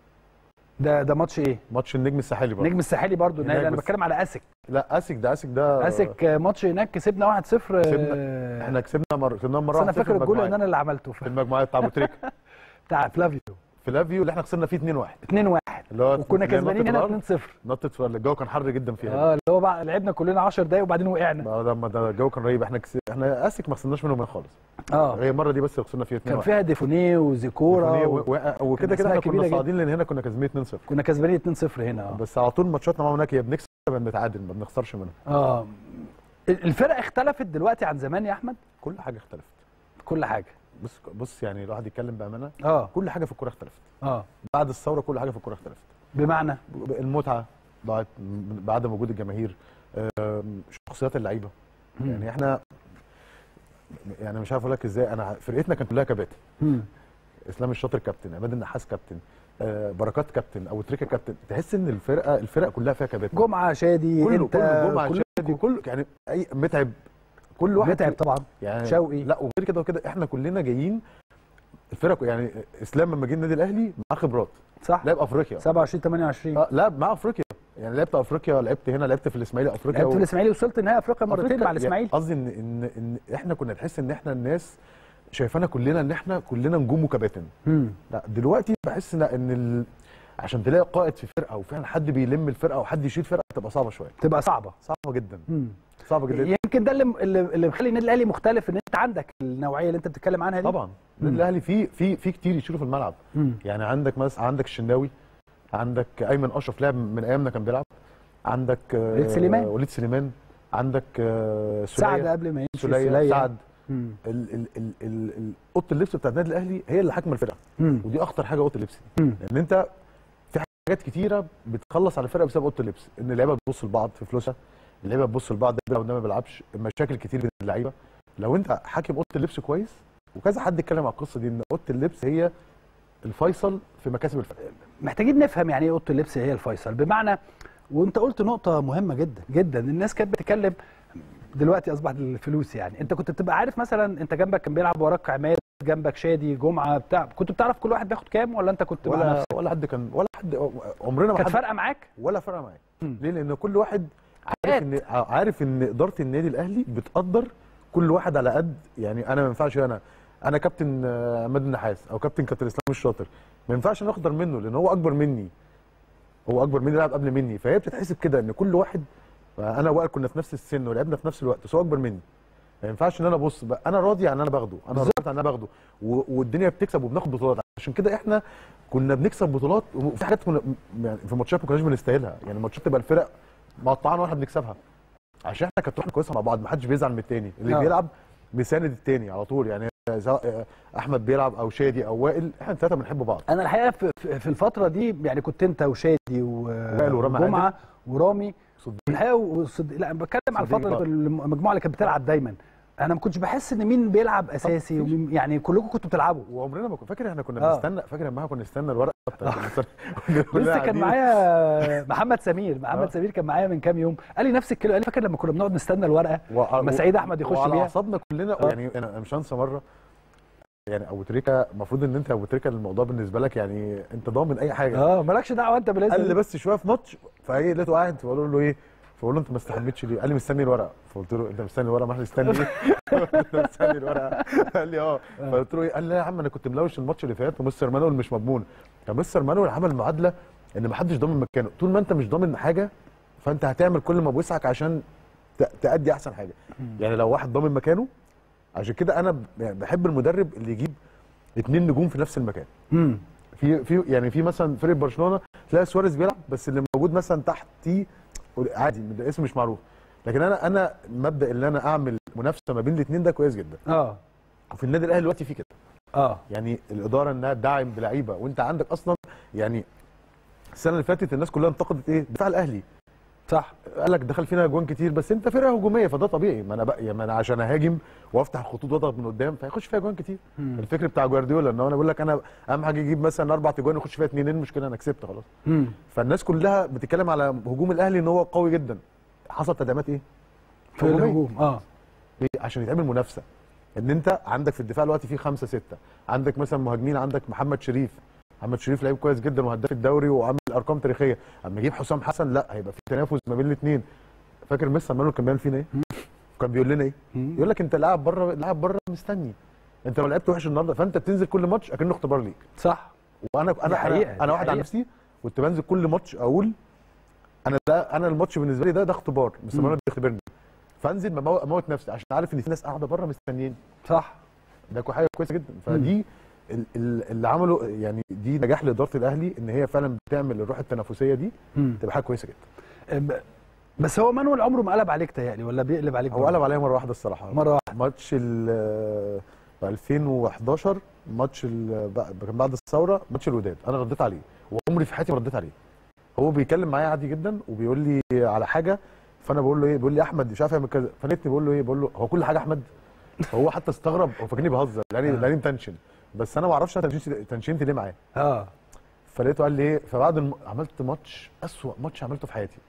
ده ده ماتش ايه؟ ماتش النجم الساحلي برضو النجم الساحلي برضو النهائي هناك انا بس. بتكلم على اسك لا اسك ده اسك ده اسك آه، ماتش هناك كسبنا 1-0 كسبنا- احنا كسبنا مره كسبنا بس مره انا 1-0 فاكر الجول المجموعات. ان انا اللي عملته في المجموعات بتاع ابو تريكه بتاع فلافيو فلافيو اللي احنا خسرنا فيه 2 1 2-1 اللي هو وكنا اللي هي كسبانين نطة هنا الأرض. 2-0 نطت في الجو كان حر جدا فيها اه اللي هو بقى لعبنا كلنا 10 دقايق وبعدين وقعنا ما ده ما ده الجو كان رهيب احنا كس... احنا اسك ما خسرناش منهم خالص اه هي المره دي بس اللي خسرنا فيها 2 كان 1 فيها ديفونيه وزيكورا و... وكده كده أسماء احنا كبيرة كنا جدا. صاعدين لان هنا كنا كسبانين 2 0 كنا كسبانين 2-0 هنا اه بس على طول ماتشاتنا معاهم هناك يا بنكسب يا بنتعادل ما بنخسرش منهم اه الفرق اختلفت دلوقتي عن زمان يا احمد كل حاجه اختلفت كل حاجه بص بص يعني الواحد يتكلم بامانه اه كل حاجه في الكوره اختلفت اه بعد الثوره كل حاجه في الكوره اختلفت بمعنى المتعه ضاعت م- بعد وجود الجماهير آم، شخصيات اللعيبه يعني احنا يعني مش عارف اقول لك ازاي انا فرقتنا كانت كلها كباتن مم. اسلام الشاطر كابتن عماد النحاس كابتن آه، بركات كابتن او تريكه كابتن تحس ان الفرقه الفرق كلها فيها كباتن جمعه شادي كله انت كله جمعه كله- شادي كله يعني اي متعب كل واحد متعب طبعا يعني شوقي. لا وغير كده وكده احنا كلنا جايين الفرق يعني اسلام لما جه النادي الاهلي معاه خبرات صح لعب افريقيا 27 28 اه لعب مع افريقيا يعني لعبت افريقيا لعبت هنا لعبت في الاسماعيلي افريقيا لعبت في و- الاسماعيلي وصلت نهائي افريقيا مرتين أفريقيا. مع يعني الاسماعيلي قصدي ان ان ان احنا كنا نحس ان احنا الناس شايفانا كلنا ان احنا كلنا نجوم وكباتن مم. لا دلوقتي بحس لا ان ال... عشان تلاقي قائد في فرقه وفعلا حد بيلم الفرقه وحد يشيل فرقه تبقى صعبه شويه تبقى صعبه صعبه جدا مم. صعبه جدا يمكن ده اللي اللي اللي مخلي النادي الاهلي مختلف ان انت عندك النوعيه اللي انت بتتكلم عنها دي طبعا النادي الاهلي في في في كتير يشيلوا في الملعب مم. يعني عندك مثلا عندك الشناوي عندك ايمن اشرف لعب من ايامنا كان بيلعب عندك آه، وليد سليمان. وليد سليمان عندك آه، سعد سلية قبل ما يمشي سلية سلية. سعد مم. ال- ال- ال- ال- ال- اوضه اللبس بتاعت النادي الاهلي هي اللي حاكمه الفرقه مم. ودي اخطر حاجه اوضه اللبس مم. لان انت في حاجات كتيره بتخلص على الفرقه بسبب اوضه اللبس ان اللعيبه بتبص لبعض في فلوسها اللعيبه بتبص لبعض ده بيلعب وده ما بيلعبش مشاكل كتير بين اللعيبه لو انت حاكم اوضه اللبس كويس وكذا حد اتكلم على القصه دي ان اوضه اللبس هي الفيصل في مكاسب الفرقه محتاجين نفهم يعني ايه اوضه اللبس هي الفيصل بمعنى وانت قلت نقطه مهمه جدا جدا الناس كانت بتتكلم دلوقتي اصبحت الفلوس يعني انت كنت بتبقى عارف مثلا انت جنبك كان بيلعب وراك عماد جنبك شادي جمعه بتاع كنت بتعرف كل واحد بياخد كام ولا انت كنت مع ولا نفسك ولا حد كان ولا حد عمرنا ما كانت حد فارقه معاك ولا فرقه معايا مم. ليه لان كل واحد عارف. عارف ان عارف ان اداره النادي الاهلي بتقدر كل واحد على قد يعني انا ما ينفعش انا انا كابتن آه، عماد النحاس او كابتن كابتن اسلام الشاطر ما ينفعش انا اقدر منه لان هو اكبر مني هو اكبر مني لعب قبل مني فهي بتتحسب كده ان كل واحد انا وائل كنا في نفس السن ولعبنا في نفس الوقت بس هو اكبر مني ما ينفعش ان انا ابص بقى انا راضي عن اللي انا باخده انا راضي عن اللي انا باخده و- والدنيا بتكسب وبناخد بطولات عشان كده احنا كنا بنكسب بطولات وفي حاجات كنا يعني في ماتشات ما كناش بنستاهلها يعني ماتشات تبقى الفرق مقطعانا واحنا بنكسبها عشان احنا كانت روحنا كويسه مع بعض ما حدش بيزعل من التاني اللي آه. بيلعب بيساند التاني على طول يعني سواء احمد بيلعب او شادي او وائل احنا الثلاثه بنحب بعض انا الحقيقه في, في- في الفتره دي يعني كنت انت وشادي و- وائل ورامي وجمعه عادل. ورامي صدق الحقيقه وصد... لا أنا بتكلم على صديق الفتره بقى. المجموعه اللي كانت بتلعب دايما انا ما كنتش بحس ان مين بيلعب اساسي مفيش. ومين يعني كلكم كنتوا بتلعبوا وعمرنا ما كنا فاكر احنا كنا آه. بنستنى فاكر لما كنا نستنى الورقه بتاعت المستر- كنا كلنا لسه كان قاعدين. معايا محمد سمير محمد آه. سمير كان معايا من كام يوم قال لي نفس الكلمه قال لي فاكر لما كنا بنقعد نستنى الورقه وع- لما سعيد احمد يخش وعلى بيها اعصابنا كلنا آه. يعني انا أنا مش هنسى مره يعني ابو تريكه المفروض ان انت ابو تريكه الموضوع بالنسبه لك يعني انت ضامن اي حاجه اه مالكش دعوه انت بالاسم قال لي بس شويه في ماتش فايه لقيته قاعد فبقول له ايه فبقول له انت ما استحملتش ليه؟ قال لي مستني الورقه فقلت له انت مستني الورقه ما احنا مستني ايه؟ انت مستني الورقه قال لي اه فقلت له ايه؟ قال لي لا يا عم انا كنت ملوش الماتش اللي فات ومستر مانويل مش مضمون فمستر مانويل عمل معادله ان ما حدش ضامن مكانه طول ما انت مش ضامن حاجه فانت هتعمل كل ما بوسعك عشان ت- تأدي احسن حاجه يعني لو واحد ضامن مكانه عشان كده انا ب- يعني بحب المدرب اللي يجيب اتنين نجوم في نفس المكان مم. في في يعني في مثلا فريق برشلونه تلاقي سواريز بيلعب بس اللي موجود مثلا تحتيه عادي ده اسم مش معروف لكن انا انا مبدا ان انا اعمل منافسه ما بين الاثنين ده كويس جدا اه وفي النادي الاهلي دلوقتي في كده اه يعني الاداره انها تدعم بلعيبه وانت عندك اصلا يعني السنه اللي فاتت الناس كلها انتقدت ايه دفاع الاهلي صح قال لك دخل فينا اجوان كتير بس انت فرقه هجوميه فده طبيعي ما انا بقى يعني ما انا عشان اهاجم وافتح الخطوط واضغط من قدام فهيخش فيها اجوان كتير مم. الفكر بتاع جوارديولا ان هو انا بقول لك انا اهم حاجه يجيب مثلا اربع اجوان يخش فيها اثنين المشكله انا كسبت خلاص مم. فالناس كلها بتتكلم على هجوم الاهلي ان هو قوي جدا حصل تدعيمات ايه؟ في هجومية. الهجوم اه ليه؟ عشان يتعمل منافسه ان انت عندك في الدفاع دلوقتي في خمسه سته عندك مثلا مهاجمين عندك محمد شريف محمد شريف لعيب كويس جدا وهداف الدوري وعامل ارقام تاريخيه اما يجيب حسام حسن لا هيبقى في تنافس ما بين الاثنين فاكر ميسي مانويل كان بيعمل فينا ايه؟ كان بيقول لنا ايه؟ مم. يقول لك انت لاعب بره لاعب بره مستني انت لو لعبت وحش النهارده فانت بتنزل كل ماتش اكنه اختبار ليك صح وانا دي انا حقيقة، انا, دي أنا واحد عن حقيقة. نفسي كنت بنزل كل ماتش اقول انا ده انا الماتش بالنسبه لي ده ده اختبار مستر مم. مانويل بيختبرني فانزل بمو- اموت نفسي عشان عارف ان في ناس قاعده بره مستنيين صح ده كو- حاجه كويسه جدا فدي ال- ال- اللي عمله يعني دي نجاح لاداره الاهلي ان هي فعلا بتعمل الروح التنافسيه دي مم. تبقى حاجه كويسه جدا ب- بس هو مانويل عمره ما قلب عليك تهيألي ولا بيقلب عليك هو برضه؟ قلب عليا مره واحده الصراحه مره واحده ماتش ال في 2011 ماتش ال- بع- كان بعد الثوره ماتش الوداد انا رديت عليه وعمري في حياتي ما رديت عليه هو بيتكلم معايا عادي جدا وبيقول لي على حاجه فانا بقول له ايه بيقول لي احمد مش عارف يعمل كذا فنتني بقول له ايه بقول له هو كل حاجه احمد هو حتى استغرب هو فاكرني بهزر لاني آه. لاني متنشن بس انا ما اعرفش انا تنشنت تنشنت ليه معاه اه فلقيته قال لي ايه فبعد الم... عملت ماتش اسوأ ماتش عملته في حياتي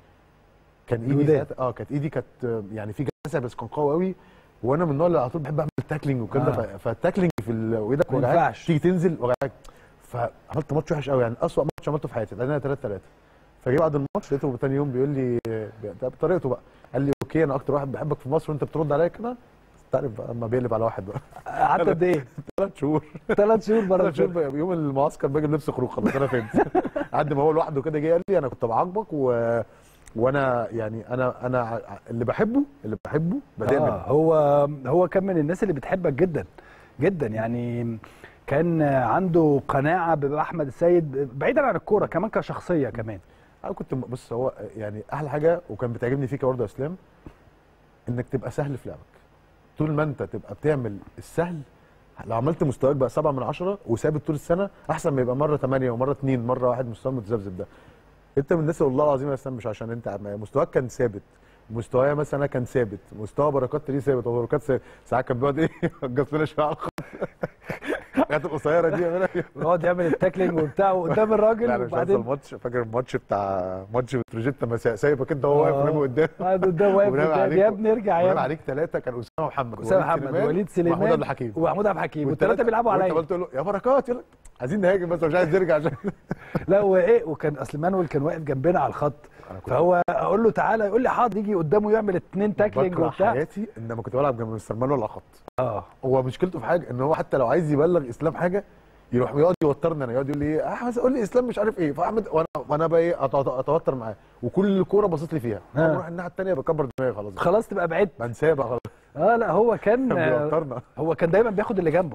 كان ايدي الوداد. ساعتها- اه كانت ايدي كانت آه، يعني في جزع بس كان قوي قوي وانا من النوع اللي على طول بحب اعمل تاكلينج والكلام ده آه. ف- فالتاكلينج في ال- وايدك ما وجعاك ينفعش. تيجي تنزل وجعاك فعملت ماتش وحش قوي يعني اسوأ ماتش عملته في حياتي لان 3 3 فجي بعد الماتش لقيته تاني يوم بيقول لي ده بطريقته بقى قال لي اوكي انا اكتر واحد بحبك في مصر وانت بترد عليا كده تعرف بقى اما بيقلب على واحد بقى قعدت قد ايه؟ ثلاث شهور ثلاث شهور بره ثلاث شهور الفرقة. بقى يوم المعسكر باجي لبس خروج خلاص انا فهمت قد ما هو لوحده كده جه قال لي انا كنت بعاقبك و... وانا يعني انا انا ع- اللي بحبه اللي بحبه بتضايق آه منه هو هو كان من الناس اللي بتحبك جدا جدا يعني كان عنده قناعه باحمد السيد بعيدا عن الكوره كمان كشخصيه كمان انا كنت بص هو يعني احلى حاجه وكان بتعجبني فيك برضه يا اسلام انك تبقى سهل في لعبك طول ما انت تبقى بتعمل السهل لو عملت مستواك بقى سبعة من عشرة وثابت طول السنه احسن ما يبقى مره ثمانية ومره اثنين مره واحد مستوى متذبذب ده انت من الناس اللي والله العظيم يا اسلام مش عشان انت عم- مستواك كان ثابت مستوايا مثلا انا كان ثابت مستوى بركات ليه ثابت وبركات ثابت ساعات كان بيقعد ايه يوقف لنا شويه على الخط الحاجات القصيره دي يعملها يقعد يعمل التاكلينج وبتاع قدام لا الراجل انا مش هنسى وبعدين الماتش فاكر الماتش بتاع ماتش بتروجيتا لما سا- سايبك انت وهو واقف آه. رامي قدام قاعد قدام واقف ونام قدام عليك- يا ابني ارجع يا ونام ابني عليك ثلاثه كان اسامه محمد اسامه محمد وليد سليمان ومحمود عبد الحكيم ومحمود عبد الحكيم والتلاتة- والثلاثه بيلعبوا وانت عليا قلت له يا بركات يقول لك عايزين نهاجم بس مش عايز يرجع عشان لا وايه وكان اصل مانويل كان واقف جنبنا على الخط أنا كنت فهو اقول له تعالى يقول لي حاضر يجي قدامه يعمل اتنين تاكلينج بكره وبتاع حياتي ان لما كنت بلعب جنب مستر مانويل على الخط اه هو مشكلته في حاجه ان هو حتى لو عايز يبلغ اسلام حاجه يروح يقعد يوترني انا يقعد يقول لي ايه احمد قول لي اسلام مش عارف ايه فاحمد وانا وانا بقى ايه أت- أت- اتوتر معاه وكل كوره باصص لي فيها آه. بروح الناحيه الثانيه بكبر دماغي خلاص خلاص تبقى بعدت بنساه بقى خلاص اه لا هو كان كان بيوترنا هو كان دايما بياخد اللي جنبه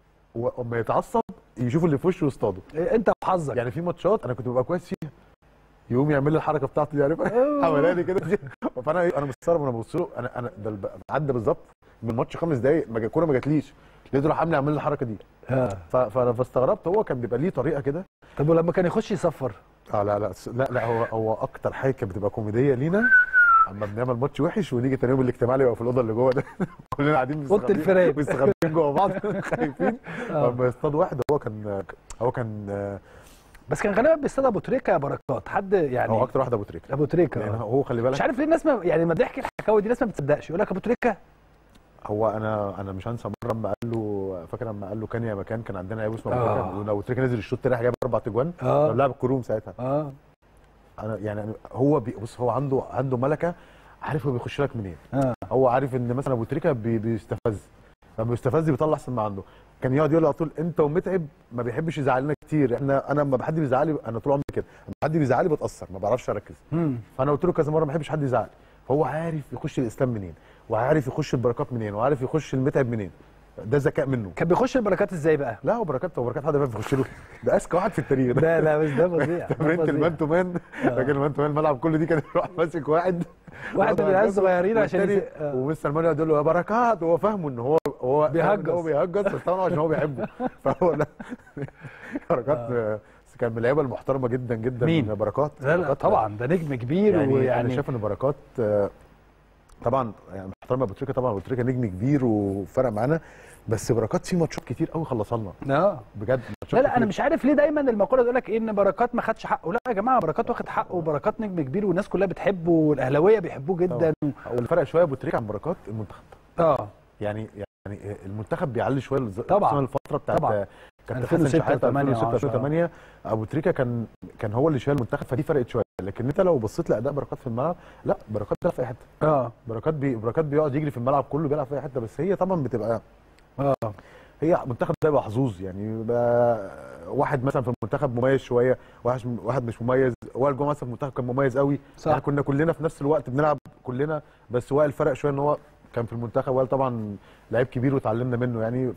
واما يتعصب يشوف اللي في وشه ويصطاده إيه، انت وحظك يعني في ماتشات انا كنت ببقى كويس فيها يقوم يعمل لي الحركه بتاعته دي عارفها عملها لي كده فانا إيه، انا مستغرب وانا ببص له انا انا ده الب- عدى بالظبط من الماتش خمس دقايق ما جا- الكوره ما جاتليش لقيته راح عامل يعمل لي الحركه دي اه ف- فانا فاستغربت هو كان بيبقى ليه طريقه كده طب ولما كان يخش يصفر اه لا لا لا لا هو هو اكتر حاجه كانت بتبقى كوميديه لينا اما بنعمل ماتش وحش ونيجي تاني يوم الاجتماع اللي يبقى في الاوضه اللي جوه ده كلنا قاعدين أوضة مستخبيين- الفيران. مستخبيين جوه بعض خايفين آه. لما يصطاد واحد هو كان هو كان بس كان غالبا بيصطاد ابو تريكه يا بركات حد يعني هو اكتر واحد ابو تريكه ابو تريكه لان آه. هو خلي بالك مش عارف ليه الناس ما يعني ما ضحك الحكاوي دي الناس ما بتصدقش يقول لك ابو تريكه هو انا انا مش هنسى مره لما قال له فاكر لما قال له كان يا مكان كان عندنا لعيب اسمه ابو آه. تريكه ولو تريكه نزل الشوط راح جايب اربع اجوان اه لاعب الكروم ساعتها اه انا يعني هو بي بص هو عنده عنده ملكه عارف هو بيخش لك منين اه هو عارف ان مثلا ابو تريكه بي بيستفز لما بيستفز بيطلع احسن ما عنده كان يقعد يقول على طول انت ومتعب ما بيحبش يزعلنا كتير احنا انا لما حد بيزعلي انا طول عمري كده لما حد بيزعلي بتاثر ما بعرفش اركز امم فانا قلت له كذا مره ما بحبش حد يزعل فهو عارف يخش الاسلام منين وعارف يخش البركات منين وعارف يخش المتعب منين ده ذكاء منه كان بيخش البركات ازاي بقى؟ لا هو بركات هو بركات حد بقى بيخش له ده اذكى واحد في التاريخ ده لا لا بس ده فظيع ده تمرينة فظيع. المان تو مان راجل المان تو مان الملعب كله دي كان يروح ماسك واحد واحد من العيال الصغيرين عشان والتاني- يس- آه. ومستر مان يقعد يقول له يا بركات هو فاهمه ان هو هو بيهجس. هو بيهجس بس طبعا عشان هو بيحبه فهو لا بركات آه. كان من اللعيبه المحترمه جدا جدا مين؟ بركات لا لا بركات طبعا ده نجم كبير يعني, يعني ويعني انا شايف ان بركات آه، طبعا يعني محترمه ابو تريكه طبعا ابو تريكه نجم كبير وفرق معانا بس بركات في ماتشات كتير قوي خلصها لنا اه بجد ماتشات لا لا انا كتير. مش عارف ليه دايما المقوله تقول لك ايه ان بركات ما خدش حقه لا يا جماعه بركات واخد حقه وبركات نجم كبير والناس كلها بتحبه والاهلاويه بيحبوه جدا والفرق شويه ابو تريكه عن بركات المنتخب اه يعني يعني المنتخب بيعلي شويه الز- طبعاً. خصوصاً الفتره بتاعت طبعاً. كابتن 2006 حسن شحاته 2008 2006 10. 2008 ابو تريكه كان كان هو اللي شايل المنتخب فدي فرقت شويه لكن انت لو بصيت لاداء بركات في الملعب لا بركات بيلعب في اي حته اه بركات بي بركات بيقعد يجري في الملعب كله بيلعب في اي حته بس هي طبعا بتبقى اه هي منتخب ده بيبقى حظوظ يعني بيبقى واحد مثلا في المنتخب مميز شويه واحد واحد مش مميز وائل جمعه مثلا في المنتخب كان مميز قوي صح. يعني كنا كلنا في نفس الوقت بنلعب كلنا بس وائل فرق شويه ان هو كان في المنتخب وائل طبعا لعيب كبير وتعلمنا منه يعني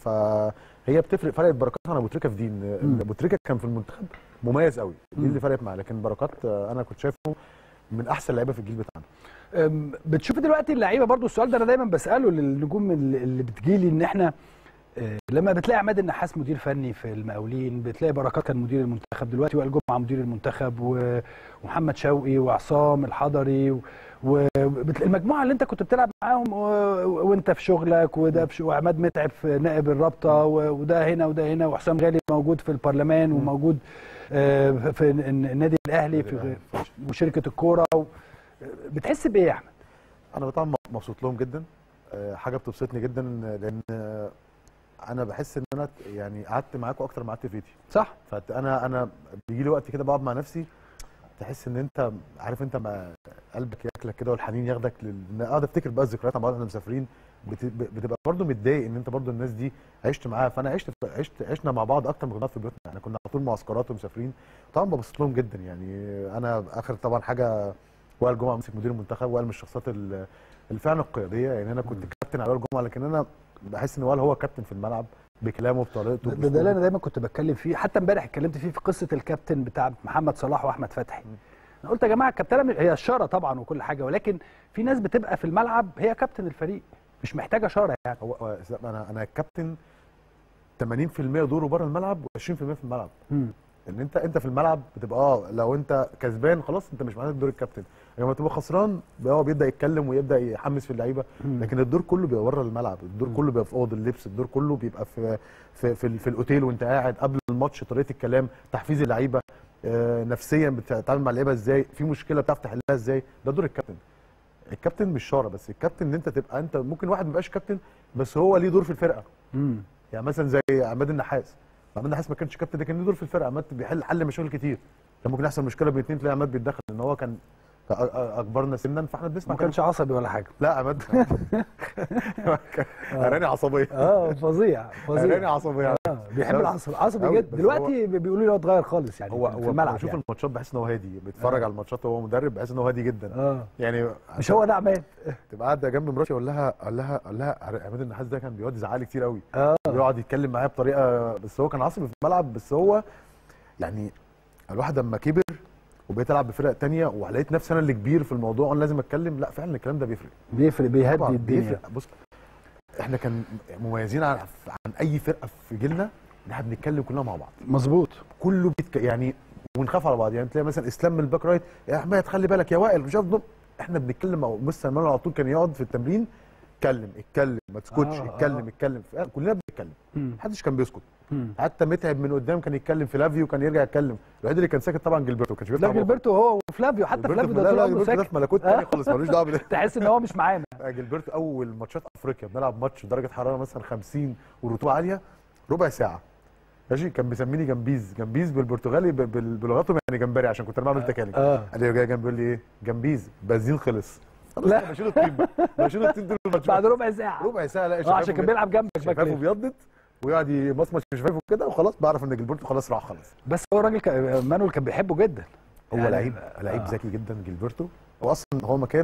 فهي بتفرق فرقت بركات عن ابو تريكه في دي إن ابو تريكه كان في المنتخب مميز قوي دي اللي فرقت معاه لكن بركات آه، انا كنت شايفه من احسن لعيبه في الجيل بتاعنا أم، بتشوف دلوقتي اللعيبه برضو السؤال ده انا دايما بساله للنجوم اللي اللي بتجيلي ان احنا آه، لما بتلاقي عماد النحاس مدير فني في المقاولين بتلاقي بركات كان مدير المنتخب دلوقتي وائل جمعه مدير المنتخب و- ومحمد شوقي وعصام الحضري و- وبتلاقي المجموعه اللي انت كنت بتلعب معاهم و- وانت في شغلك وده في شغل وعماد متعب في نائب الرابطه و- وده هنا وده هنا وحسام غالي موجود في البرلمان وموجود آه، في النادي الاهلي في وشركه الكوره و- بتحس بايه يا احمد؟ انا طبعا مبسوط لهم جدا آه، حاجه بتبسطني جدا لان آه، انا بحس ان انا يعني قعدت معاكم اكتر ما قعدت في بيتي صح؟ فانا انا بيجي لي وقت كده بقعد مع نفسي تحس ان انت عارف انت ما قلبك ياكلك كده والحنين ياخدك لل... اقعد افتكر بقى الذكريات مع بعض احنا مسافرين بت... بتبقى برضه متضايق ان انت برضه الناس دي عشت معاها فانا عشت عشت عشنا مع بعض اكتر ما كنا في بيوتنا يعني كنا على طول معسكرات ومسافرين طبعا ببسط لهم جدا يعني انا اخر طبعا حاجه وائل جمعه مسك مدير المنتخب وائل من الشخصيات ال- اللي فعلا القياديه يعني انا كنت كابتن على وائل جمعه لكن انا بحس ان وائل هو كابتن في الملعب بكلامه بطريقته ده, ده اللي انا دايما كنت بتكلم فيه حتى امبارح اتكلمت فيه في قصه الكابتن بتاع محمد صلاح واحمد فتحي انا قلت يا جماعه الكابتنه مش- هي الشاره طبعا وكل حاجه ولكن في ناس بتبقى في الملعب هي كابتن الفريق مش محتاجه شاره يعني هو هو انا انا الكابتن 80% دوره بره الملعب و20% في الملعب مم. ان انت انت في الملعب بتبقى اه لو انت كسبان خلاص انت مش معناته دور الكابتن لما تبقى خسران بقى هو بيبدا يتكلم ويبدا يحمس في اللعيبه لكن الدور كله بيبقى بره الملعب الدور كله بيبقى في اوضه اللبس الدور كله بيبقى في في في, في الاوتيل وانت قاعد قبل الماتش طريقه الكلام تحفيز اللعيبه آه نفسيا بتتعامل مع اللعيبه ازاي في مشكله بتعرف تحلها ازاي ده دور الكابتن الكابتن مش شاره بس الكابتن ان انت تبقى انت ممكن واحد ما يبقاش كابتن بس هو ليه دور في الفرقه مم. يعني مثلا زي عماد النحاس عماد النحاس ما كانش كابتن ده كان له دور في الفرقه عماد بيحل حل مشاكل كتير كان ممكن يحصل مشكله بين اتنين تلاقي عماد بيتدخل ان هو كان أ- أ- اكبرنا سنا فاحنا بنسمع ما كلام. كانش عصبي ولا حاجه لا عماد اراني عصبيه اه فظيع اراني فظيع عصبيه آه بيحب لا، العصبي عصبي أوي، جدا بس دلوقتي بيقولوا لي هو اتغير خالص يعني هو في هو الملعب بشوف يعني. الماتشات بحس ان هو هادي بيتفرج على الماتشات وهو مدرب بحس ان هو هادي جدا اه يعني مش هو ده عماد تبقى قاعده جنب مراتي اقول لها اقول لها اقول لها عماد النحاس ده كان بيقعد يزعق لي كتير قوي اه بيقعد يتكلم معايا بطريقه بس هو كان عصبي في الملعب بس هو يعني الواحد لما كبر وبقيت العب بفرق تانية ولقيت نفسي انا اللي كبير في الموضوع وانا لازم اتكلم لا فعلا الكلام ده بيفرق بيفرق بيهدي طبعا الدنيا بيفرق بص احنا كان مميزين عن, عن اي فرقه في جيلنا ان احنا بنتكلم كلنا مع بعض مظبوط كله بيتك... يعني ونخاف على بعض يعني تلاقي مثلا اسلام من الباك رايت يا احمد خلي بالك يا وائل مش عارف ضم- احنا بنتكلم مع مستر مانويل على طول كان يقعد في التمرين اتكلم اتكلم ما تسكتش آه، اتكلم آه. اتكلم كلنا بنتكلم مم. محدش كان بيسكت مم. حتى متعب من قدام كان يتكلم فلافيو كان يرجع يتكلم الوحيد اللي كان ساكت طبعا جilberto كانش بيطلع لا بره. جilberto هو وفلافيو حتى جilberto فلافيو لا ده طول لا عمره جilberto ده ساكت في ملكوت تاني خالص ملوش دعوه بده تحس ان هو مش معانا جilberto اول ماتشات افريقيا بنلعب ماتش درجه حراره مثلا 50 والرطوبه عاليه ربع ساعه ماشي كان بيسميني جمبيز جمبيز بالبرتغالي ب- بال- بلغتهم يعني جمبري عشان كنت انا بعمل تكاليف اه قال لي جاي جنبي بيقول لي ايه جمبيز بنزين خلص خلاص لا. لا بشيل الطين بقى بشيل الطين طول الماتش بعد ربع ساعه ربع ساعه لا اه عشان كان بيلعب جنبك شفافه باك ليفت. بيضت ويقعد يمصمص في شفافه كده وخلاص بعرف ان جilberto خلاص راح خلاص بس هو الراجل كان- مانويل كان بيحبه جدا هو يعني- لعيب لعيب آه. ذكي جدا جilberto هو اصلا هو مكانه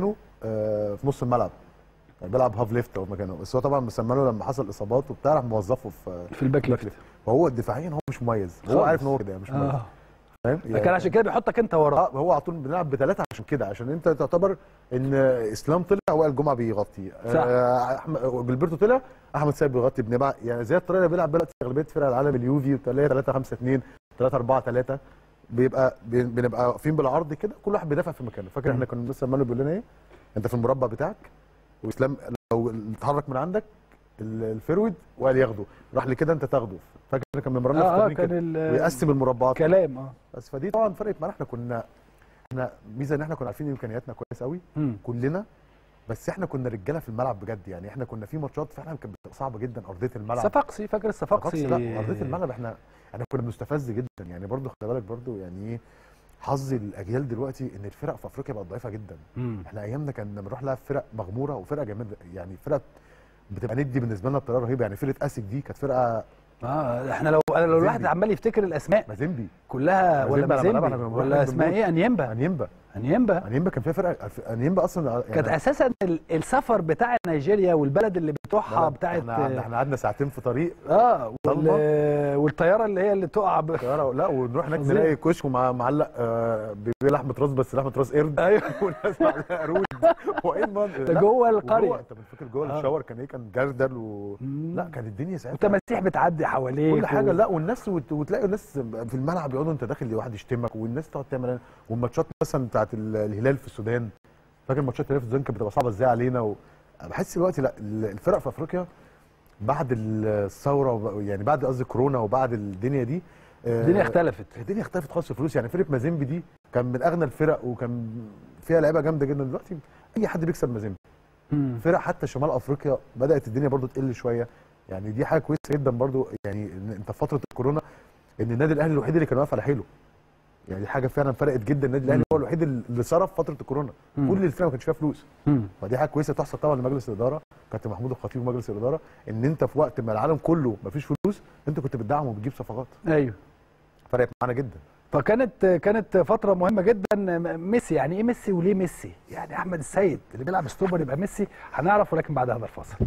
آه، في نص الملعب يعني بيلعب هاف ليفت هو مكانه بس هو طبعا مسمى له لما حصل اصابات وبتاع راح موظفه في في الباك ليفت فهو دفاعيا هو مش مميز هو خالص. عارف ان هو كده يعني مش مميز اه فاهم لكن عشان كده بيحطك انت وراه اه هو على طول بنلعب بثلاثه عشان كده عشان انت تعتبر ان اسلام طلع وائل جمعه بيغطي صح. آه احمد جilberto طلع احمد سيد بيغطي بنبع يعني زي الطريقه اللي بيلعب دلوقتي اغلبيه فرق العالم اليوفي 3 5 2 3 4 3 بيبقى بي- بنبقى واقفين بالعرض كده كل واحد بيدافع في مكانه فاكر احنا كنا لسه مانو بيقول لنا ايه انت في المربع بتاعك واسلام لو اتحرك من عندك ال- الفيرود وقال ياخده راح لكده انت تاخده فاكر كان بنمرنا في اه, آه التمرين كده كان ال- ويقسم المربعات كلام اه بس فدي طبعا فرقت معانا احنا كنا احنا ميزه ان احنا كنا عارفين امكانياتنا كويس قوي مم. كلنا بس احنا كنا رجاله في الملعب بجد يعني احنا كنا في ماتشات فعلا كانت بتبقى صعبه جدا ارضيه الملعب صفاقسي فاكر الصفاقسي لا ارضيه الملعب احنا احنا كنا بنستفز جدا يعني برضو خلي بالك برضو يعني ايه حظ الاجيال دلوقتي ان الفرق في افريقيا بقت ضعيفه جدا مم. احنا ايامنا كنا بنروح لها فرق مغموره وفرقه جامده يعني فرق بتبقى ندي بالنسبه لنا بطريقه رهيبه يعني فرقه اسك دي كانت فرقه اه احنا لو لو الواحد زنبي. عمال يفتكر الاسماء مازيمبي كلها ولا مازيمبي على ملعبها مازيمبي كنا بنروح ولا نجيب اسمها جول. ايه انيمبا انيمبا انيمبا انيمبا كان فيها فرقه انيمبا اصلا يعني كانت اساسا ال- السفر بتاع نيجيريا والبلد اللي بتروحها بتاعت احنا احنا قعدنا ساعتين في طريق اه ضلمة. وال... والطياره اللي هي اللي تقع ب... طيارة لا ونروح هناك فظيع. نلاقي كشك ومع معلق آه بيبيع لحمه راس بس لحمه راس قرد ايوه والناس معلقه قرود وايه المنظر ده لا، جوه وجوه- القريه انت فاكر جوه آه. الشاور كان ايه كان جردل و مم. لا كانت الدنيا ساعتها وتماسيح بتعدي حواليك كل حاجه و... لا والناس وت- وتلاقي الناس في الملعب يقعدوا انت داخل واحد يشتمك والناس تقعد تعمل والماتشات مثلا بتاعت ال- الهلال في السودان فاكر ماتشات الهلال في السودان كانت بتبقى صعبه ازاي علينا و... بحس دلوقتي لا ال- الفرق في افريقيا بعد الثوره وب- يعني بعد قصدي كورونا وبعد الدنيا دي آه، الدنيا اختلفت الدنيا اختلفت خالص في الفلوس يعني فرقه مازيمبي دي كان من اغنى الفرق وكان فيها لعيبه جامده جدا دلوقتي اي حد بيكسب مازيمبي مم. فرق حتى شمال افريقيا بدات الدنيا برضو تقل شويه يعني دي حاجه كويسه جدا برضو يعني إن انت في فتره الكورونا ان النادي الاهلي الوحيد اللي كان واقف على حيله يعني دي حاجه فعلا فرقت جدا النادي الاهلي هو الوحيد اللي صرف فتره الكورونا مم. كل الفرق ما كانش فيها فلوس مم. فدي حاجه كويسه تحصل طبعا لمجلس الاداره كابتن محمود الخطيب ومجلس الاداره ان انت في وقت ما العالم كله ما فيش فلوس انت كنت بتدعم وبتجيب صفقات ايوه فرقت معانا جدا فكانت كانت فتره مهمه جدا م- ميسي يعني ايه ميسي وليه ميسي يعني احمد السيد اللي بيلعب ستوبر يبقى ميسي هنعرف ولكن بعد هذا الفاصل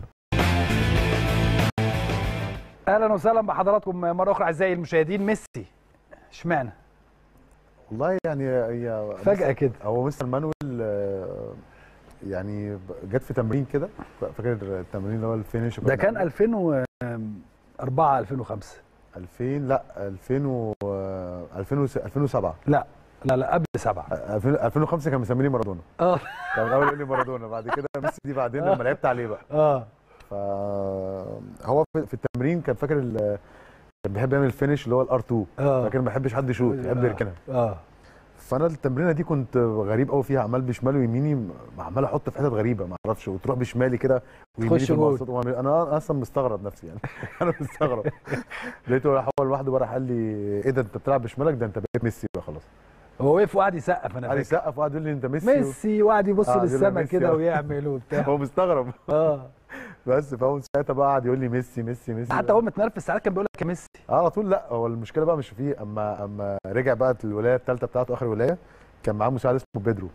اهلا وسهلا بحضراتكم مره اخرى اعزائي المشاهدين ميسي اشمعنى والله يعني هي فجاه كده هو مستر مانويل آه، يعني ب- جت في تمرين كده فاكر التمرين اللي هو الفينش ده كان 2004 2005 2000 لا 2000 و 2000 2007 لا لا لا قبل سبعه 2000 2005 كان مسميني مارادونا اه كان الاول يقول لي مارادونا بعد كده ميسي دي بعدين لما لعبت عليه بقى اه فهو في في التمرين كان فاكر ال- كان بيحب يعمل الفينش اللي هو الار 2 اه فكان ما بيحبش حد يشوط يحب آه. يركنها اه فانا التمرينه دي كنت غريب قوي فيها عمال بشمال ويميني م- عمال احط في حتت غريبه ما اعرفش وتروح بشمالي كده ويميني تخش في جول. المقصود وأعمل- انا اصلا مستغرب نفسي يعني انا مستغرب لقيته راح هو لوحده بقى راح قال لي ايه ده انت بتلعب بشمالك ده انت بقيت ميسي بقى خلاص هو وقف وقعد يسقف انا قعد فاكر يسقف وقعد يقول لي انت ميسي ميسي وقعد يبص آه، يقول لي للسما ميسي، كده آه. ويعمل وبتاع هو مستغرب اه بس فهو من ساعتها بقى قعد يقول لي ميسي ميسي ميسي حتى هو متنرفز ساعات كان بيقول لك يا ميسي على طول لا هو المشكله بقى مش فيه اما اما رجع بقى الولايه الثالثه بتاعته اخر ولايه كان معاه مساعد اسمه بيدرو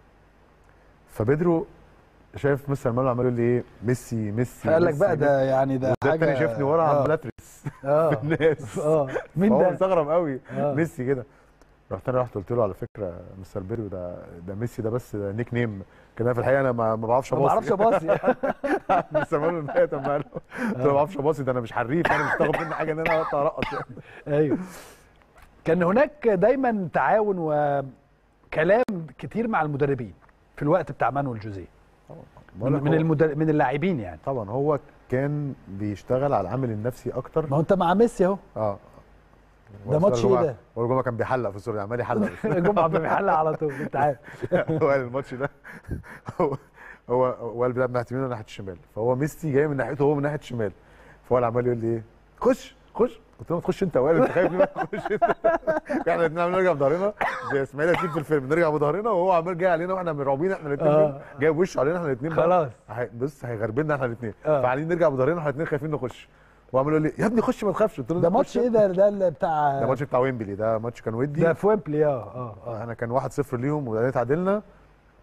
فبيدرو شايف مستر مانو عمال يقول لي ايه ميسي ميسي فقال لك ميسي، بقى ده يعني ده ده حاجه التاني شافني ورا آه. عمال اترس اه في الناس اه مين فهو ده؟ مستغرب قوي آه. ميسي كده رحت انا رحت قلت له على فكره مستر بيريو ده ده ميسي ده بس ده نيك نيم كان أنا في الحقيقه انا ما ما بعرفش ما اباصي بعرفش اباصي مستر مانو المية طب ما قال له قلت له ما بعرفش اباصي ده انا مش حريف انا مش تاخد مني حاجه ان انا اقطع ارقص ايوه كان هناك دايما تعاون وكلام كتير مع المدربين في الوقت بتاع مانويل جوزيه بقول من لك من, هو- المدر... من اللاعبين يعني طبعا هو كان بيشتغل على العامل النفسي اكتر ما هو انت مع ميسي اهو اه ده ماتش ايه ده؟ هو الجمعه كان بيحلق في الصوره عمال يحلق الجمعه بيحلق على طول انت عارف هو قال الماتش ده هو هو هو قال بيلعب ناحيه اليمين وناحيه الشمال فهو ميسي جاي من ناحيته هو من ناحيه الشمال فهو اللي عمال يقول لي ايه خش خش قلت له ما تخش انت وائل انت خايف ليه خش انت احنا الاثنين عمالين نرجع بظهرنا زي اسماعيل ياسين في الفيلم نرجع بظهرنا وهو عمال جاي علينا واحنا مرعوبين احنا الاثنين آه. جايب وشه علينا احنا الاثنين خلاص بص هيغربلنا احنا الاثنين آه. فعلين نرجع بظهرنا احنا الاثنين خايفين نخش وعمال يقول لي يا ابني خش ما تخافش قلت له ده "خش ماتش يا ايه ابني". ده ده اللي بتاع ده ماتش بتاع ويمبلي ده ماتش كان ودي ده في ويمبلي اه اه اه احنا كان 1-0 ليهم وبعدين اتعادلنا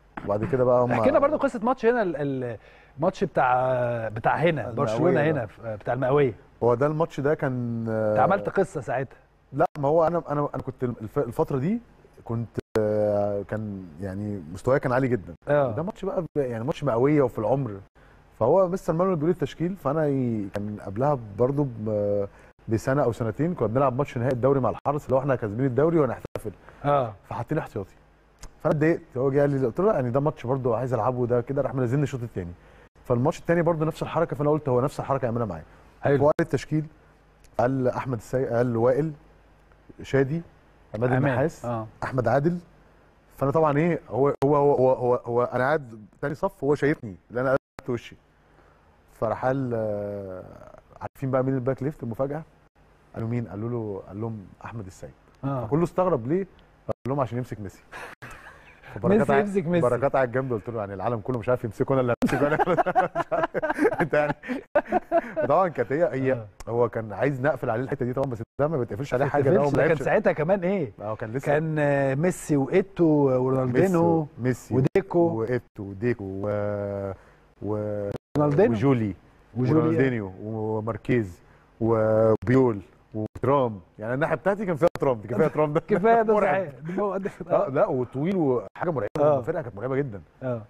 وبعد كده بقى هم احكي لنا برضو قصه ماتش هنا ال- ال- الماتش بتاع بتاع هنا المئوية برشلونه ده. هنا في- بتاع المئويه هو ده الماتش ده كان انت عملت قصه ساعتها لا ما هو انا انا انا كنت الف- الفتره دي كنت آه، كان يعني مستواي كان عالي جدا اه ده ماتش بقى يعني ماتش مئويه وفي العمر فهو مستر مانويل بيقول التشكيل فانا ي- كان قبلها برضو ب- بسنه او سنتين كنا بنلعب ماتش نهائي الدوري مع الحرس اللي هو احنا كاسبين الدوري وهنحتفل اه فحاطين احتياطي فانا اتضايقت هو جه قال لي قلت له لا يعني ده ماتش برضو عايز العبه ده كده راح منزلني الشوط الثاني فالماتش الثاني برضو نفس الحركه فانا قلت هو نفس الحركه يعملها معايا هو حلو قال التشكيل قال احمد السي قال وائل شادي عماد أمان. النحاس اه احمد عادل فانا طبعا ايه هو هو هو هو, هو, هو انا قاعد تاني صف وهو شايفني لان انا قلبت وشي فراح قال آه، عارفين بقى مين الباك ليفت المفاجاه قالوا مين قالوا له قال لهم احمد السيد اه فكله استغرب ليه قال لهم عشان يمسك ميسي ميسي قاعد- يمسك ميسي. بركات قاعد جنبي قلت له يعني العالم كله مش عارف يمسكه انا اللي همسكه انا مش عارف. انت يعني طبعا كانت هي هي آه. هو كان عايز نقفل عليه الحته دي طبعا بس ده ما بيتقفلش عليه حاجه ده ده هو ما كان لعبش ساعتها كمان ايه هو كان لسه كان آه، ميسي وايتو ورونالدينو ميسي وديكو وايتو وديكو و و رونالدينو وجولي وجولي ورونالدينيو وماركيز وبيول وترام يعني الناحيه بتاعتي كان فيها ترام كفايه ترام ده كفايه ده مرعب. صحيح ده هو ده- اه اه لا وطويل وحاجه مرعبه آه. الفرقه كانت مرعبه جدا اه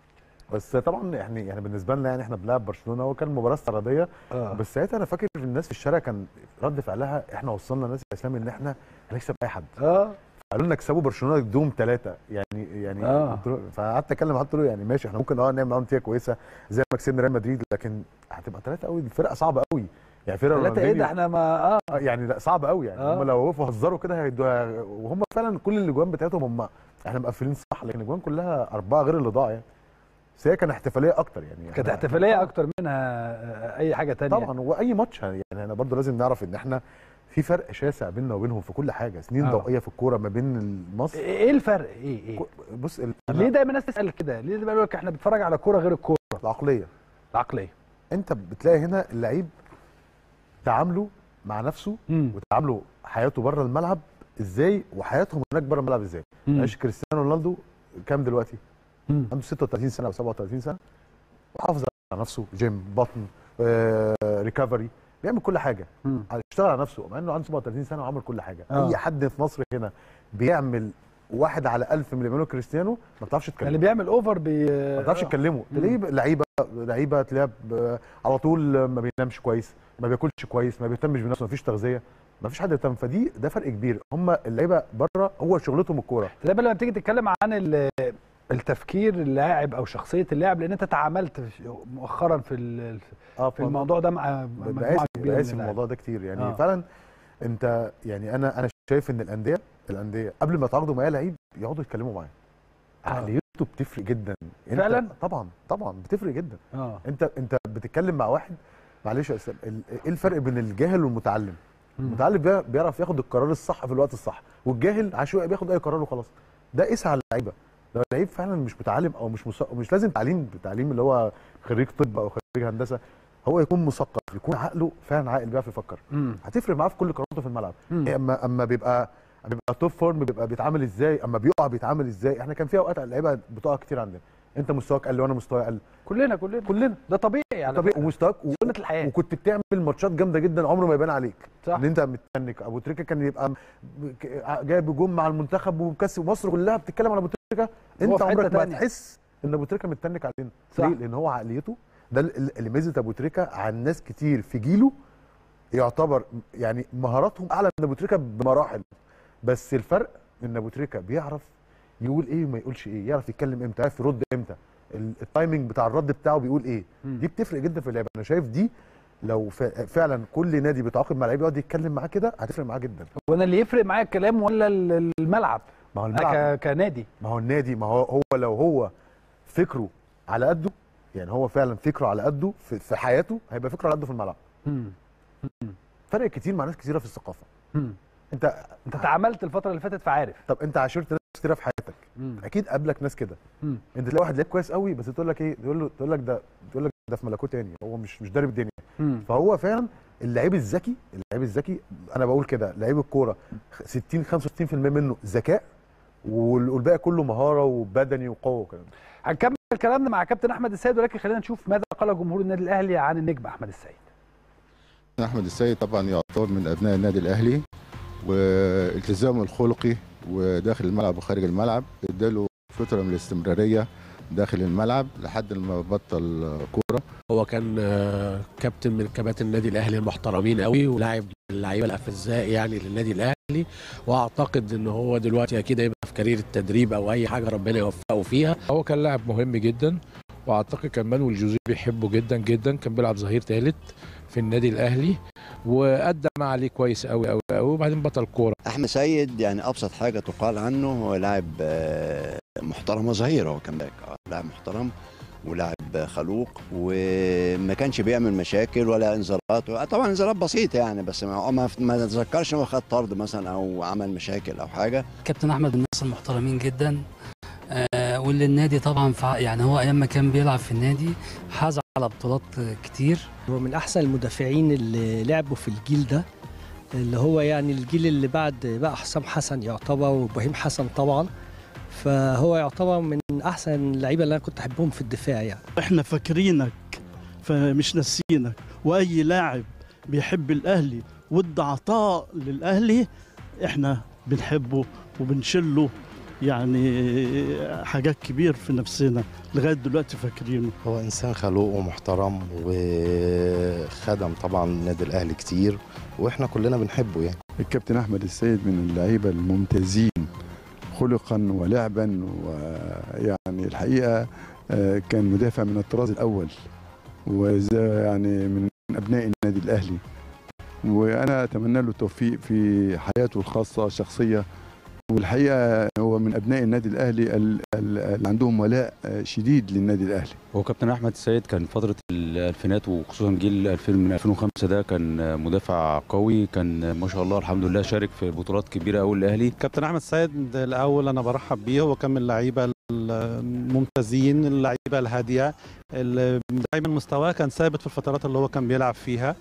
بس طبعا يعني يعني بالنسبه لنا يعني احنا بنلعب برشلونه هو كان مباراه استعراضيه اه بس ساعتها انا فاكر الناس في الشارع كان رد فعلها احنا وصلنا الناس الاسلام ان احنا هنكسب اي حد اه قالوا لنا اكسبوا برشلونه دوم ثلاثه يعني يعني آه. قلت له- فقعدت اتكلم قلت له يعني ماشي احنا ممكن اه نعمل معاهم نتيجه كويسه زي ما كسبنا ريال مدريد لكن هتبقى ثلاثه قوي الفرقه صعبه قوي يعني فرقه ثلاثة ايه ده رونالدينيو- احنا ما اه آه، يعني لا صعب قوي يعني آه. هم لو وقفوا هزروا كده هيدوها وهم فعلا كل الاجوان بتاعتهم هم احنا مقفلين صح لكن الاجوان كلها اربعه غير اللي ضاع يعني بس هي كان احتفاليه اكتر يعني كانت إحنا- احتفاليه اكتر منها آه، اي حاجه تانية طبعا واي ماتش يعني احنا برضو لازم نعرف ان احنا في فرق شاسع بيننا وبينهم في كل حاجه سنين آه. ضوئيه في الكوره ما بين مصر ايه الفرق ايه ايه بص ال- ليه دايما الناس تسال كده ليه دايما يقول لك احنا بنتفرج على كوره غير الكوره العقليه العقليه انت بتلاقي هنا اللعيب تعامله مع نفسه امم وتعامله حياته بره الملعب ازاي وحياتهم هناك بره الملعب ازاي مم. ماشي كريستيانو رونالدو كام دلوقتي مم. عنده 36 سنه او 37 سنه وحافظ على نفسه جيم بطن آه، ريكفري بيعمل كل حاجه مم. اشتغل على نفسه مع انه عنده 37 سنه وعمل كل حاجه آه. اي حد في مصر هنا بيعمل واحد على ألف من اللي بيعمله كريستيانو ما بتعرفش تتكلم اللي بيعمل اوفر بي ما بتعرفش تكلمه تلاقيه لعيبه لعيبه تلاقيها ب- على طول ما بينامش كويس ما بياكلش كويس ما بيهتمش بنفسه ما فيش تغذيه ما فيش حد يهتم فدي ده فرق كبير هم اللعيبه بره هو شغلتهم الكوره دايما لما بتيجي تتكلم عن ال- التفكير اللاعب او شخصيه اللاعب لان انت تعاملت في- مؤخرا في ال- اه في الموضوع ده مع مجموعه بقاسي كبيره من بقاسي اللاعب. الموضوع ده كتير يعني آه. آه. فعلا انت يعني انا انا شايف ان الانديه الانديه قبل ما يتعاقدوا مع أي لعيب يقعدوا يتكلموا معاه آه. عقليته بتفرق جدا انت فعلا؟ طبعا طبعا بتفرق جدا اه انت انت بتتكلم مع واحد معلش يا اسلام ال- ايه الفرق بين الجاهل والمتعلم مم. المتعلم بي- بيعرف ياخد القرار الصح في الوقت الصح والجاهل عشوائي بياخد اي قرار وخلاص ده قيس على اللعيبه لو اللعيب فعلا مش متعلم او مش مس... مش لازم تعليم تعليم اللي هو خريج طب او خريج هندسه هو يكون مثقف يكون عقله فعلا عاقل بيعرف يفكر مم. هتفرق معاه في كل قراراته في الملعب مم. اما اما بيبقى بيبقى توب فورم بيبقى بيتعامل ازاي اما بيقع بيتعامل ازاي احنا كان في اوقات اللعيبه بتقع كتير عندنا انت مستواك قل وانا مستواي قل كلنا كلنا كلنا ده طبيعي على طبيعي فكرة. ومستواك و... سنه الحياه وكنت بتعمل ماتشات جامده جدا عمره ما يبان عليك صح ان انت متنك ابو تريكه كان يبقى م- ك- جايب جون مع المنتخب ومكسب مصر كلها بتتكلم على ابو تريكه هو انت في حتة عمرك ما تانية. هتحس ان ابو تريكه متنك علينا صح. ليه؟ لان هو عقليته ده ال- اللي ميزه ابو تريكه عن ناس كتير في جيله يعتبر يعني مهاراتهم اعلى من ابو تريكه بمراحل بس الفرق ان ابو تريكه بيعرف يقول ايه وما يقولش ايه يعرف يتكلم امتى يعرف يرد امتى ال- التايمنج بتاع الرد بتاعه بيقول ايه مم. دي بتفرق جدا في اللعبه انا شايف دي لو ف- فعلا كل نادي بيتعاقد مع لعيب يقعد يتكلم معاه كده هتفرق معاه جدا وانا اللي يفرق معايا الكلام ولا ال- الملعب ما هو أنا الملعب ك- كنادي ما هو النادي ما هو هو لو هو فكره على قده يعني هو فعلا فكره على قده في, في حياته هيبقى فكره على قده في الملعب مم. فرق كتير مع ناس كتيره في الثقافه مم. انت انت تعاملت الفتره اللي فاتت فعارف طب انت عاشرت ناس كتيره في حياتك مم. اكيد قابلك ناس كده مم. انت تلاقي واحد لعيب كويس قوي بس تقول لك ايه تقول له تقول لك ده تقول لك ده في ملكوت تاني هو مش مش دارب الدنيا مم. فهو فعلا اللعيب الذكي اللعيب الذكي انا بقول كده لعيب الكوره 60 65% منه ذكاء وال- والباقي كله مهاره وبدني وقوه وكلام ده. هنكمل كلامنا مع كابتن احمد السيد ولكن خلينا نشوف ماذا قال جمهور النادي الاهلي عن النجم احمد السيد احمد السيد طبعا يعتبر من ابناء النادي الاهلي والتزامه الخلقي وداخل الملعب وخارج الملعب اداله فتره من الاستمراريه داخل الملعب لحد ما بطل كوره هو كان آه، كابتن من كباتن النادي الاهلي المحترمين قوي ولاعب من اللعيبه الافزاء يعني للنادي الاهلي واعتقد ان هو دلوقتي اكيد هيبقى في كارير التدريب او اي حاجه ربنا يوفقه فيها هو كان لاعب مهم جدا واعتقد كان مانويل جوزيه بيحبه جدا جدا كان بيلعب ظهير ثالث في النادي الاهلي وادى ما عليه كويس قوي قوي قوي وبعدين بطل كوره احمد سيد يعني ابسط حاجه تقال عنه هو لاعب آه، محترم وظهير هو كان باك آه، لاعب محترم ولاعب خلوق وما كانش بيعمل مشاكل ولا انذارات طبعا انذارات بسيطه يعني بس ما ما ما اتذكرش ان هو خد طرد مثلا او عمل مشاكل او حاجه كابتن احمد من الناس المحترمين جدا آه واللي النادي طبعا فع- يعني هو ايام ما كان بيلعب في النادي حاز على بطولات كتير هو من احسن المدافعين اللي لعبوا في الجيل ده اللي هو يعني الجيل اللي بعد بقى حسام حسن يعتبر وابراهيم حسن طبعا فهو يعتبر من احسن اللعيبه اللي انا كنت احبهم في الدفاع يعني احنا فاكرينك فمش ناسينك واي لاعب بيحب الاهلي وادى عطاء للاهلي احنا بنحبه وبنشله يعني حاجات كبير في نفسنا لغايه دلوقتي فاكرينه هو انسان خلوق ومحترم وخدم طبعا النادي الاهلي كتير واحنا كلنا بنحبه يعني الكابتن احمد السيد من اللعيبه الممتازين خلقا ولعبا ويعني الحقيقه آه، كان مدافع من الطراز الاول وزي يعني من ابناء النادي الاهلي وانا اتمنى له التوفيق في حياته الخاصه الشخصيه والحقيقه هو من ابناء النادي الاهلي ال- ال- اللي عندهم ولاء آه، شديد للنادي الاهلي هو كابتن احمد السيد كان فتره الالفينات وخصوصا جيل 2000 من 2005 ده كان مدافع قوي كان ما شاء الله الحمد لله شارك في بطولات كبيره قوي الاهلي كابتن احمد السيد الاول انا برحب بيه هو كان من اللعيبه الممتازين اللعيبه الهاديه اللي دايما مستواه كان ثابت في الفترات اللي هو كان بيلعب فيها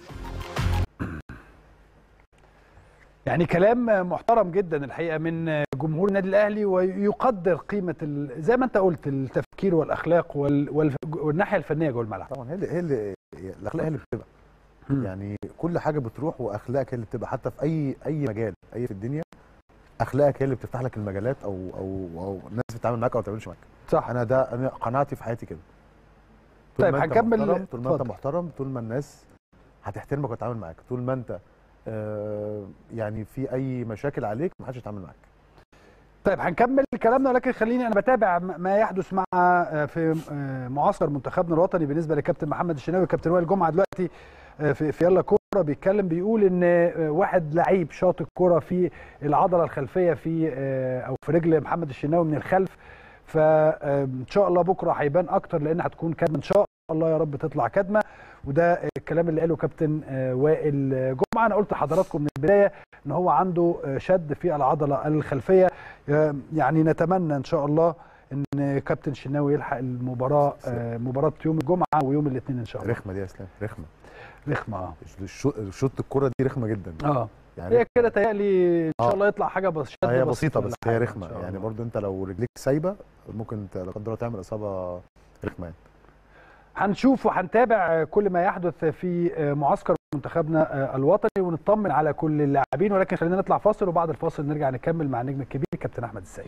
يعني كلام محترم جدا الحقيقه من جمهور النادي الاهلي ويقدر قيمه ال- زي ما انت قلت التفكير والاخلاق وال... وال... والناحيه الفنيه جوه الملعب طبعا هي اللي هي اللي الاخلاق هي اللي بتبقى يعني كل حاجه بتروح واخلاقك هي اللي بتبقى حتى في اي اي مجال اي في الدنيا اخلاقك هي اللي بتفتح لك المجالات او او او الناس بتتعامل معاك او ما بتتعاملش معاك صح انا ده انا قناعتي في حياتي كده طول طيب ما أنت هنكمل- محترم طول ما انت اتفضل. محترم طول ما الناس هتحترمك وتتعامل معاك طول ما انت آه يعني في اي مشاكل عليك ما حدش يتعامل معاك طيب هنكمل كلامنا ولكن خليني انا بتابع م- ما يحدث مع آه، في آه، معسكر منتخبنا الوطني بالنسبه لكابتن محمد الشناوي كابتن وائل جمعه دلوقتي آه، في في يلا كوره بيتكلم بيقول ان آه، واحد لعيب شاط الكوره في العضله الخلفيه في آه، او في رجل محمد الشناوي من الخلف فان شاء الله بكره هيبان اكتر لان هتكون كدمه ان شاء الله يا رب تطلع كدمه وده الكلام اللي قاله كابتن آه، وائل جمعه انا قلت لحضراتكم من البدايه ان هو عنده آه، شد في العضله الخلفيه آه، يعني نتمنى ان شاء الله ان كابتن شناوي يلحق المباراه آه، مباراه يوم الجمعه ويوم الاثنين ان شاء الله رخمه دي يا اسلام رخمه رخمه اه الشو- شوط الكوره دي رخمه جدا اه يعني هي كده تهيألي ان شاء آه. الله يطلع حاجه بس شد هي بسيط بسيطه ولا بس هي حاجة إن رخمه شاء يعني الله. برضو انت لو رجليك سايبه ممكن انت لا قدر الله تعمل اصابه رخمه يعني هنشوف وهنتابع كل ما يحدث في معسكر منتخبنا الوطني ونطمن على كل اللاعبين ولكن خلينا نطلع فاصل وبعد الفاصل نرجع نكمل مع النجم الكبير كابتن احمد السيد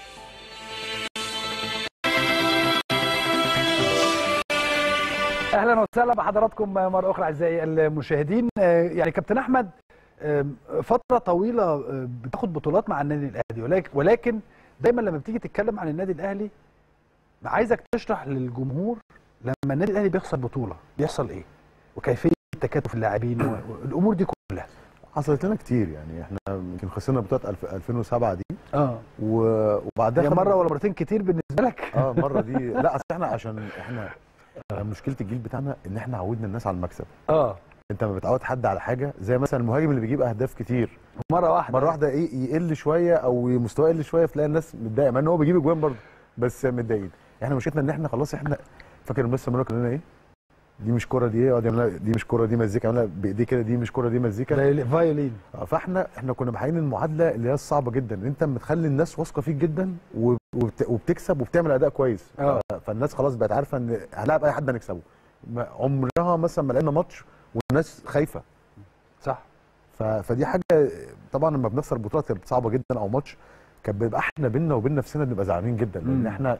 اهلا وسهلا بحضراتكم مره اخرى اعزائي المشاهدين يعني كابتن احمد فتره طويله بتاخد بطولات مع النادي الاهلي ولكن ولكن دايما لما بتيجي تتكلم عن النادي الاهلي عايزك تشرح للجمهور لما النادي الاهلي بيخسر بطوله بيحصل ايه وكيفيه تكاتف اللاعبين والامور دي كلها حصلت لنا كتير يعني احنا يمكن خسرنا بطوله 2007 دي اه و- وبعدها هي خدنا- مره ولا مرتين كتير بالنسبه لك اه مره دي لا اصل احنا عشان احنا مشكله الجيل بتاعنا ان احنا عودنا الناس على المكسب اه انت ما بتعود حد على حاجه زي مثلا المهاجم اللي بيجيب اهداف كتير مره واحده مره واحده ايه يقل شويه او مستواه يقل شويه تلاقي الناس متضايقه مع ان هو بيجيب اجوان برضه بس متضايقين احنا مشكلتنا ان احنا خلاص احنا فاكر مستر مانويل كان لنا ايه دي مش كوره دي ايه يقعد يعملها دي مش كوره دي مزيكا يعملها بايديه كده دي مش كوره دي مزيكا زي الفايولين آه، فاحنا احنا كنا محققين المعادله اللي هي الصعبه جدا ان انت بتخلي الناس واثقه فيك جدا وب- وبت- وبتكسب وبتعمل اداء كويس آه. ف- فالناس خلاص بقت عارفه ان هنلاعب اي حد هنكسبه ما- عمرها مثلا ما لقينا ماتش والناس خايفه صح ف... فدي حاجه طبعا لما بنخسر بطوله كانت صعبه جدا او ماتش كان بيبقى احنا بينا وبين نفسنا بنبقى زعلانين جدا لان مم. احنا انا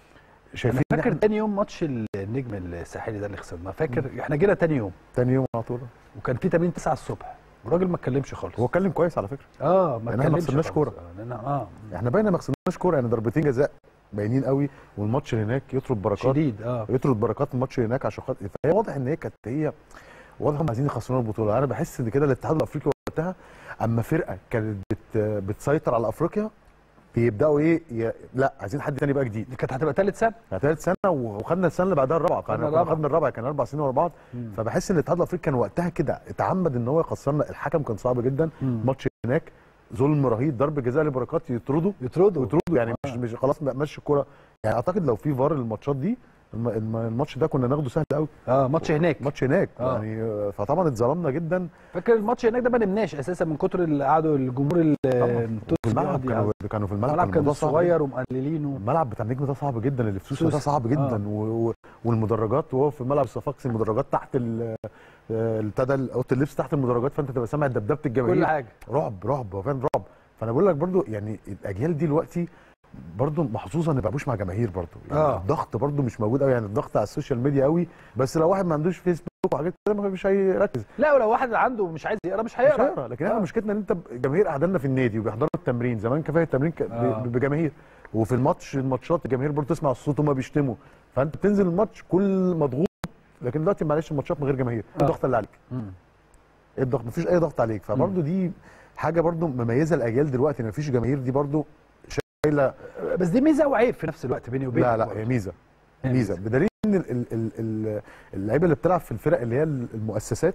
شايفين إن فاكر إحنا تاني يوم ماتش النجم الساحلي ده اللي خسرناه فاكر احنا جينا تاني يوم تاني يوم على طول وكان في تمرين 9 الصبح الراجل ما اتكلمش خالص هو اتكلم كويس على فكره اه ما لان احنا ما اتكلمش خسرناش خالص. كوره آه، لأن- اه احنا باينه ما خسرناش كوره يعني ضربتين جزاء باينين قوي والماتش اللي هناك يطرد بركات شديد اه يطرد بركات الماتش اللي هناك عشان خاطر فهي واضح ان هي كانت هي واضح هم عايزين يخسرونا البطوله انا بحس ان كده الاتحاد الافريقي وقتها اما فرقه كانت بت بتسيطر على افريقيا بيبداوا ايه ي... لا عايزين حد تاني بقى جديد دي كانت هتبقى ثالث سنه يعني ثالث سنه وخدنا السنه اللي بعدها الرابعه خدنا فاحنا كنا الرابعة. خدنا الرابعه كان اربع سنين ورا بعض مم. فبحس ان الاتحاد الافريقي كان وقتها كده اتعمد ان هو يخسرنا الحكم كان صعب جدا مم. ماتش هناك ظلم رهيب ضرب جزاء لبركات يطردوا يطردوا يطردوا يعني مش مش خلاص مشي الكوره يعني اعتقد لو في فار الماتشات دي الم- الم- الماتش ده كنا ناخده سهل قوي اه ماتش هناك ماتش هناك آه. يعني آه، فطبعا اتظلمنا جدا فاكر الماتش هناك ده ما نمناش اساسا من كتر اللي قعدوا الجمهور ال- التونسي في الملعب بيقعد كانوا يعزف. كانوا في الملعب الملعب كان الموضوع صعب صغير ومقللينه الملعب بتاع النجم ده صعب جدا اللي في سوسه ده سوسة. صعب جدا آه. و... و... والمدرجات وهو في الملعب الصفاقسي المدرجات تحت ال آه، ابتدى اوضه اللبس تحت المدرجات فانت تبقى سامع دبدبه الجماهير كل حاجه رعب رعب هو فعلا رعب فانا بقول لك برضو يعني الاجيال دي دلوقتي برضو محظوظه ان ما بقوش مع جماهير برضو يعني آه. الضغط برضو مش موجود قوي يعني الضغط على السوشيال ميديا قوي بس لو واحد ما عندوش فيسبوك وحاجات كده ما مش هيركز لا ولو واحد عنده مش عايز يقرا مش مش هيقرا هيقرا لكن احنا مشكلتنا ان انت الجماهير قاعدين في النادي وبيحضروا التمرين زمان كفايه التمرين ك- ب- آه. بجماهير وفي الماتش الماتشات الجماهير برضو تسمع الصوت وما بيشتموا فانت بتنزل الماتش كل مضغوط لكن دلوقتي معلش الماتشات من غير جماهير ايه آه. الضغط اللي عليك مم. ايه الضغط مفيش اي ضغط عليك فبرضو دي حاجه برضو مميزه الاجيال دلوقتي ان مفيش جماهير دي برضو شايله بس دي ميزه وعيب في نفس الوقت بيني وبينك لا لا برضه. هي ميزه هي ميزه بدليل ان ال- ال- ال- ال- اللعيبه اللي بتلعب في الفرق اللي هي المؤسسات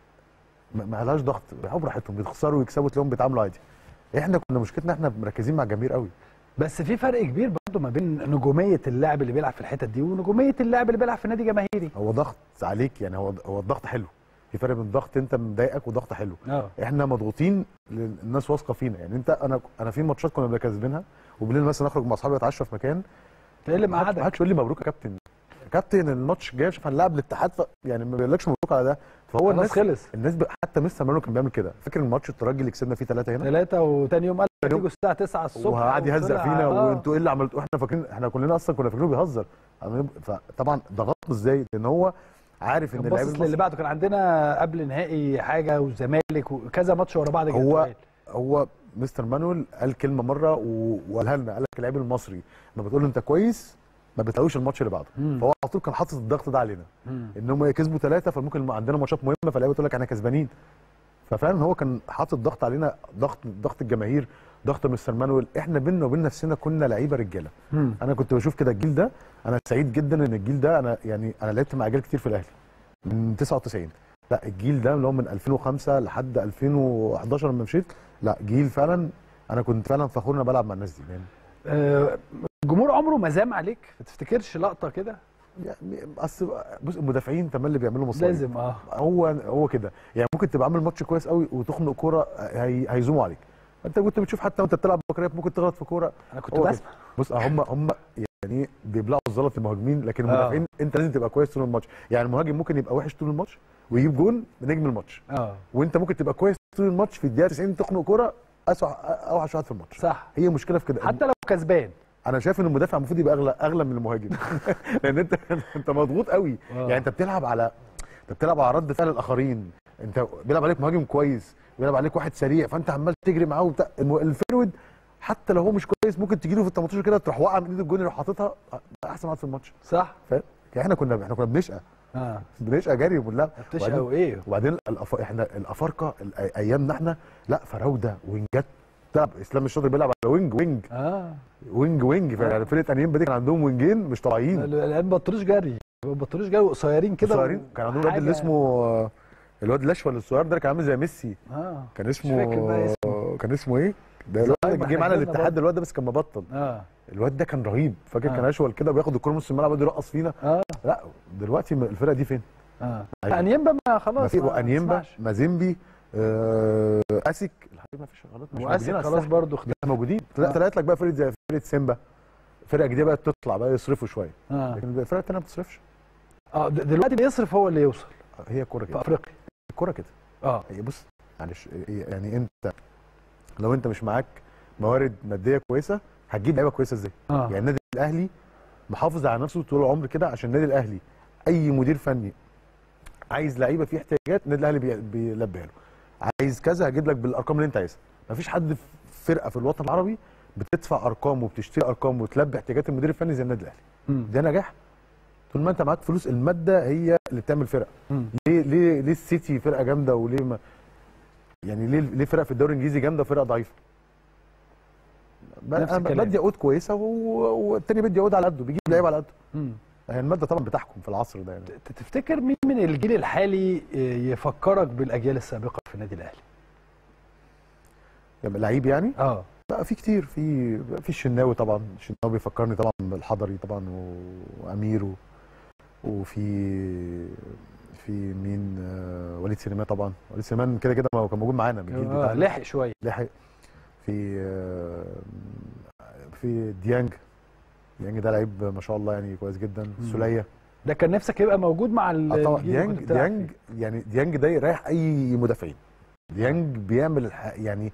ما ما لهاش ضغط بيلعبوا براحتهم بيخسروا ويكسبوا تلاقيهم بيتعاملوا عادي احنا كنا مشكلتنا احنا مركزين مع الجماهير قوي بس في فرق كبير برضه ما بين نجوميه اللاعب اللي بيلعب في الحتت دي ونجوميه اللاعب اللي بيلعب في نادي جماهيري هو ضغط عليك يعني هو هو الضغط حلو في فرق بين ضغط انت مضايقك وضغط حلو اه احنا مضغوطين لل- الناس واثقه فينا يعني انت انا انا في ماتشات كنا بنبقى كاسبينها وبالليل مثلا اخرج مع اصحابي اتعشى في مكان ايه اللي ما حدش- ما مقعدك حدش يقول لي مبروك يا كابتن كابتن الماتش جاي شوف هنلعب الاتحاد ف... يعني ما بيقولكش مبروك على ده فهو خلاص الناس خلص الناس ب... حتى مستر مانو كان بيعمل كده فاكر الماتش الترجي اللي كسبنا فيه ثلاثه هنا ثلاثة وتاني يوم قال تيجوا الساعة 9 الصبح وقعد يهزق وطلع- فينا آه. وانتوا ايه اللي عملتوا احنا فاكرين احنا كلنا اصلا كنا فاكرينه بيهزر عمالين- فطبعا ضغطنا ازاي لان هو عارف ان كان اللعيب باصص للي المصري بعده كان عندنا قبل نهائي حاجة والزمالك وكذا ماتش ورا بعض كان هو تقال. هو مستر مانويل قال كلمه مره و- وقالها لنا قال لك اللعيب المصري لما بتقول له انت كويس ما بتلاقوش الماتش اللي بعده مم. فهو على طول كان حاطط الضغط ده علينا مم. ان هم كسبوا ثلاثه فممكن عندنا ماتشات مهمه فاللعيبه تقول لك احنا كسبانين ففعلا هو كان حاطط ضغط علينا ضغط ضغط الجماهير ضغط مستر مانويل احنا بينا وبين نفسنا كنا لعيبه رجاله مم. انا كنت بشوف كده الجيل ده انا سعيد جدا ان الجيل ده انا يعني انا لعبت مع اجيال كتير في الاهلي من 99 لا الجيل ده اللي هو من 2005 لحد 2011 لما مشيت لا جيل فعلا انا كنت فعلا فخور ان انا بلعب مع الناس دي يعني آه، الجمهور عمره ما زام عليك ما تفتكرش لقطة كده يعني اصل بص المدافعين تمام اللي بيعملوا مصايب لازم اه هو هو كده يعني ممكن تبقى عامل ماتش كويس قوي وتخنق كوره هي هيزوموا عليك انت كنت بتشوف حتى وانت بتلعب بكريات ممكن تغلط في كوره انا كنت هو كده. بسمع بص هم هم يعني بيبلعوا الزلط المهاجمين لكن آه. المدافعين انت لازم تبقى كويس طول الماتش يعني المهاجم ممكن يبقى وحش طول الماتش ويجيب جون بنجم الماتش اه وانت ممكن تبقى كويس طول الماتش في الدقيقه 90 تخنق كوره اسوء اوحش واحد في الماتش صح هي مشكله في كده حتى لو كسبان انا شايف ان المدافع المفروض يبقى اغلى اغلى من المهاجم لان انت انت مضغوط قوي آه. يعني انت بتلعب على انت بتلعب على رد فعل الاخرين انت بيلعب عليك مهاجم كويس بيلعب عليك واحد سريع فانت عمال تجري معاه وبتاع الم- الفيرود حتى لو هو مش كويس ممكن تجي له في ال 18 كده تروح واقع من ايد الجون يروح حاططها بقى احسن واحد في الماتش صح فاهم يعني احنا كنا احنا كنا بنشقى اه بنشقى جري وبنلعب بتشقى وبعدين- وايه وبعدين الأف... احنا الافارقه الأي- ايامنا احنا لا فراوده وينجات تلعب اسلام الشاطر بيلعب على وينج وينج اه وينج وينج يعني فرقه انيمبا دي كان عندهم وينجين مش طبيعيين الان بطروش جري بطروش جري وقصيرين كده صغيرين كان عندهم الواد اللي حاجة- اسمه آه، الواد الاشول الصغير ده كان عامل زي ميسي اه كان مش اسمه فاكر بقى اسمه كان اسمه ايه؟ ده زهايمر، الواد اللي جه احنا معانا كبرنا الاتحاد برضه. الواد ده بس كان مبطل اه الواد ده كان رهيب فاكر آه. كان اشول كده بياخد الكوره نص الملعب يقعد يرقص فينا اه لا دلوقتي الفرقه دي فين؟ اه لعيبة. انيمبا ما ما خلاص في ما انيمبا تسمعش. مازيمبي آه اسك الحقيقه ما فيش غلط مش واسك موجودين على خلاص الساحة. برضه اختفى. لا موجودين طلعت طلعت لك بقى فرقه زي فرقه سيمبا فرقه جديده بقى تطلع بقى يصرفوا شويه آه. لكن الفرقه الثانيه ما بتصرفش اه د- دلوقتي اللي يصرف هو اللي يوصل هي الكوره في كده افريقيا الكوره كده اه هي بص معلش يعني انت لو انت مش معاك موارد ماديه كويسه هتجيب لعيبه كويسه ازاي؟ آه. يعني النادي الاهلي محافظ على نفسه طول العمر كده عشان النادي الاهلي اي مدير فني عايز لعيبه فيه احتياجات النادي الاهلي بي- بيلبيها له عايز كذا هجيب لك بالارقام اللي انت عايزها مفيش حد في فرقه في الوطن العربي بتدفع ارقام وبتشتري ارقام وتلبي احتياجات المدير الفني زي النادي الاهلي مم. ده نجاح طول ما انت معاك فلوس الماده هي اللي بتعمل فرقه مم. ليه ليه ليه السيتي فرقه جامده وليه ما يعني ليه ليه فرق في الدوري الانجليزي جامده وفرقه ضعيفه نفس انا الكلام. بدي عقود كويسه و- والتاني بدي عقود على قده بيجيب لعيبه على قده مم. هي الماده طبعا بتحكم في العصر ده يعني ت- تفتكر مين من الجيل الحالي آه، يفكرك بالاجيال السابقه في النادي الاهلي يعني لعيب يعني اه لا في كتير في في الشناوي طبعا الشناوي بيفكرني طبعا بالحضري طبعا و- وامير و- وفي في مين آه، وليد سليمان طبعا وليد سليمان كده كده ما هو كان موجود معانا من الجيل آه، بتاعنا لحق شويه لحق في آه، في ديانج ديانج ده لعيب ما شاء الله يعني كويس جدا سوليه ده كان نفسك يبقى موجود مع ال- اه طبعا الجيل اللي ديانج كنت بتلعب ديانج يعني ديانج ده يريح اي مدافعين ديانج بيعمل الح- يعني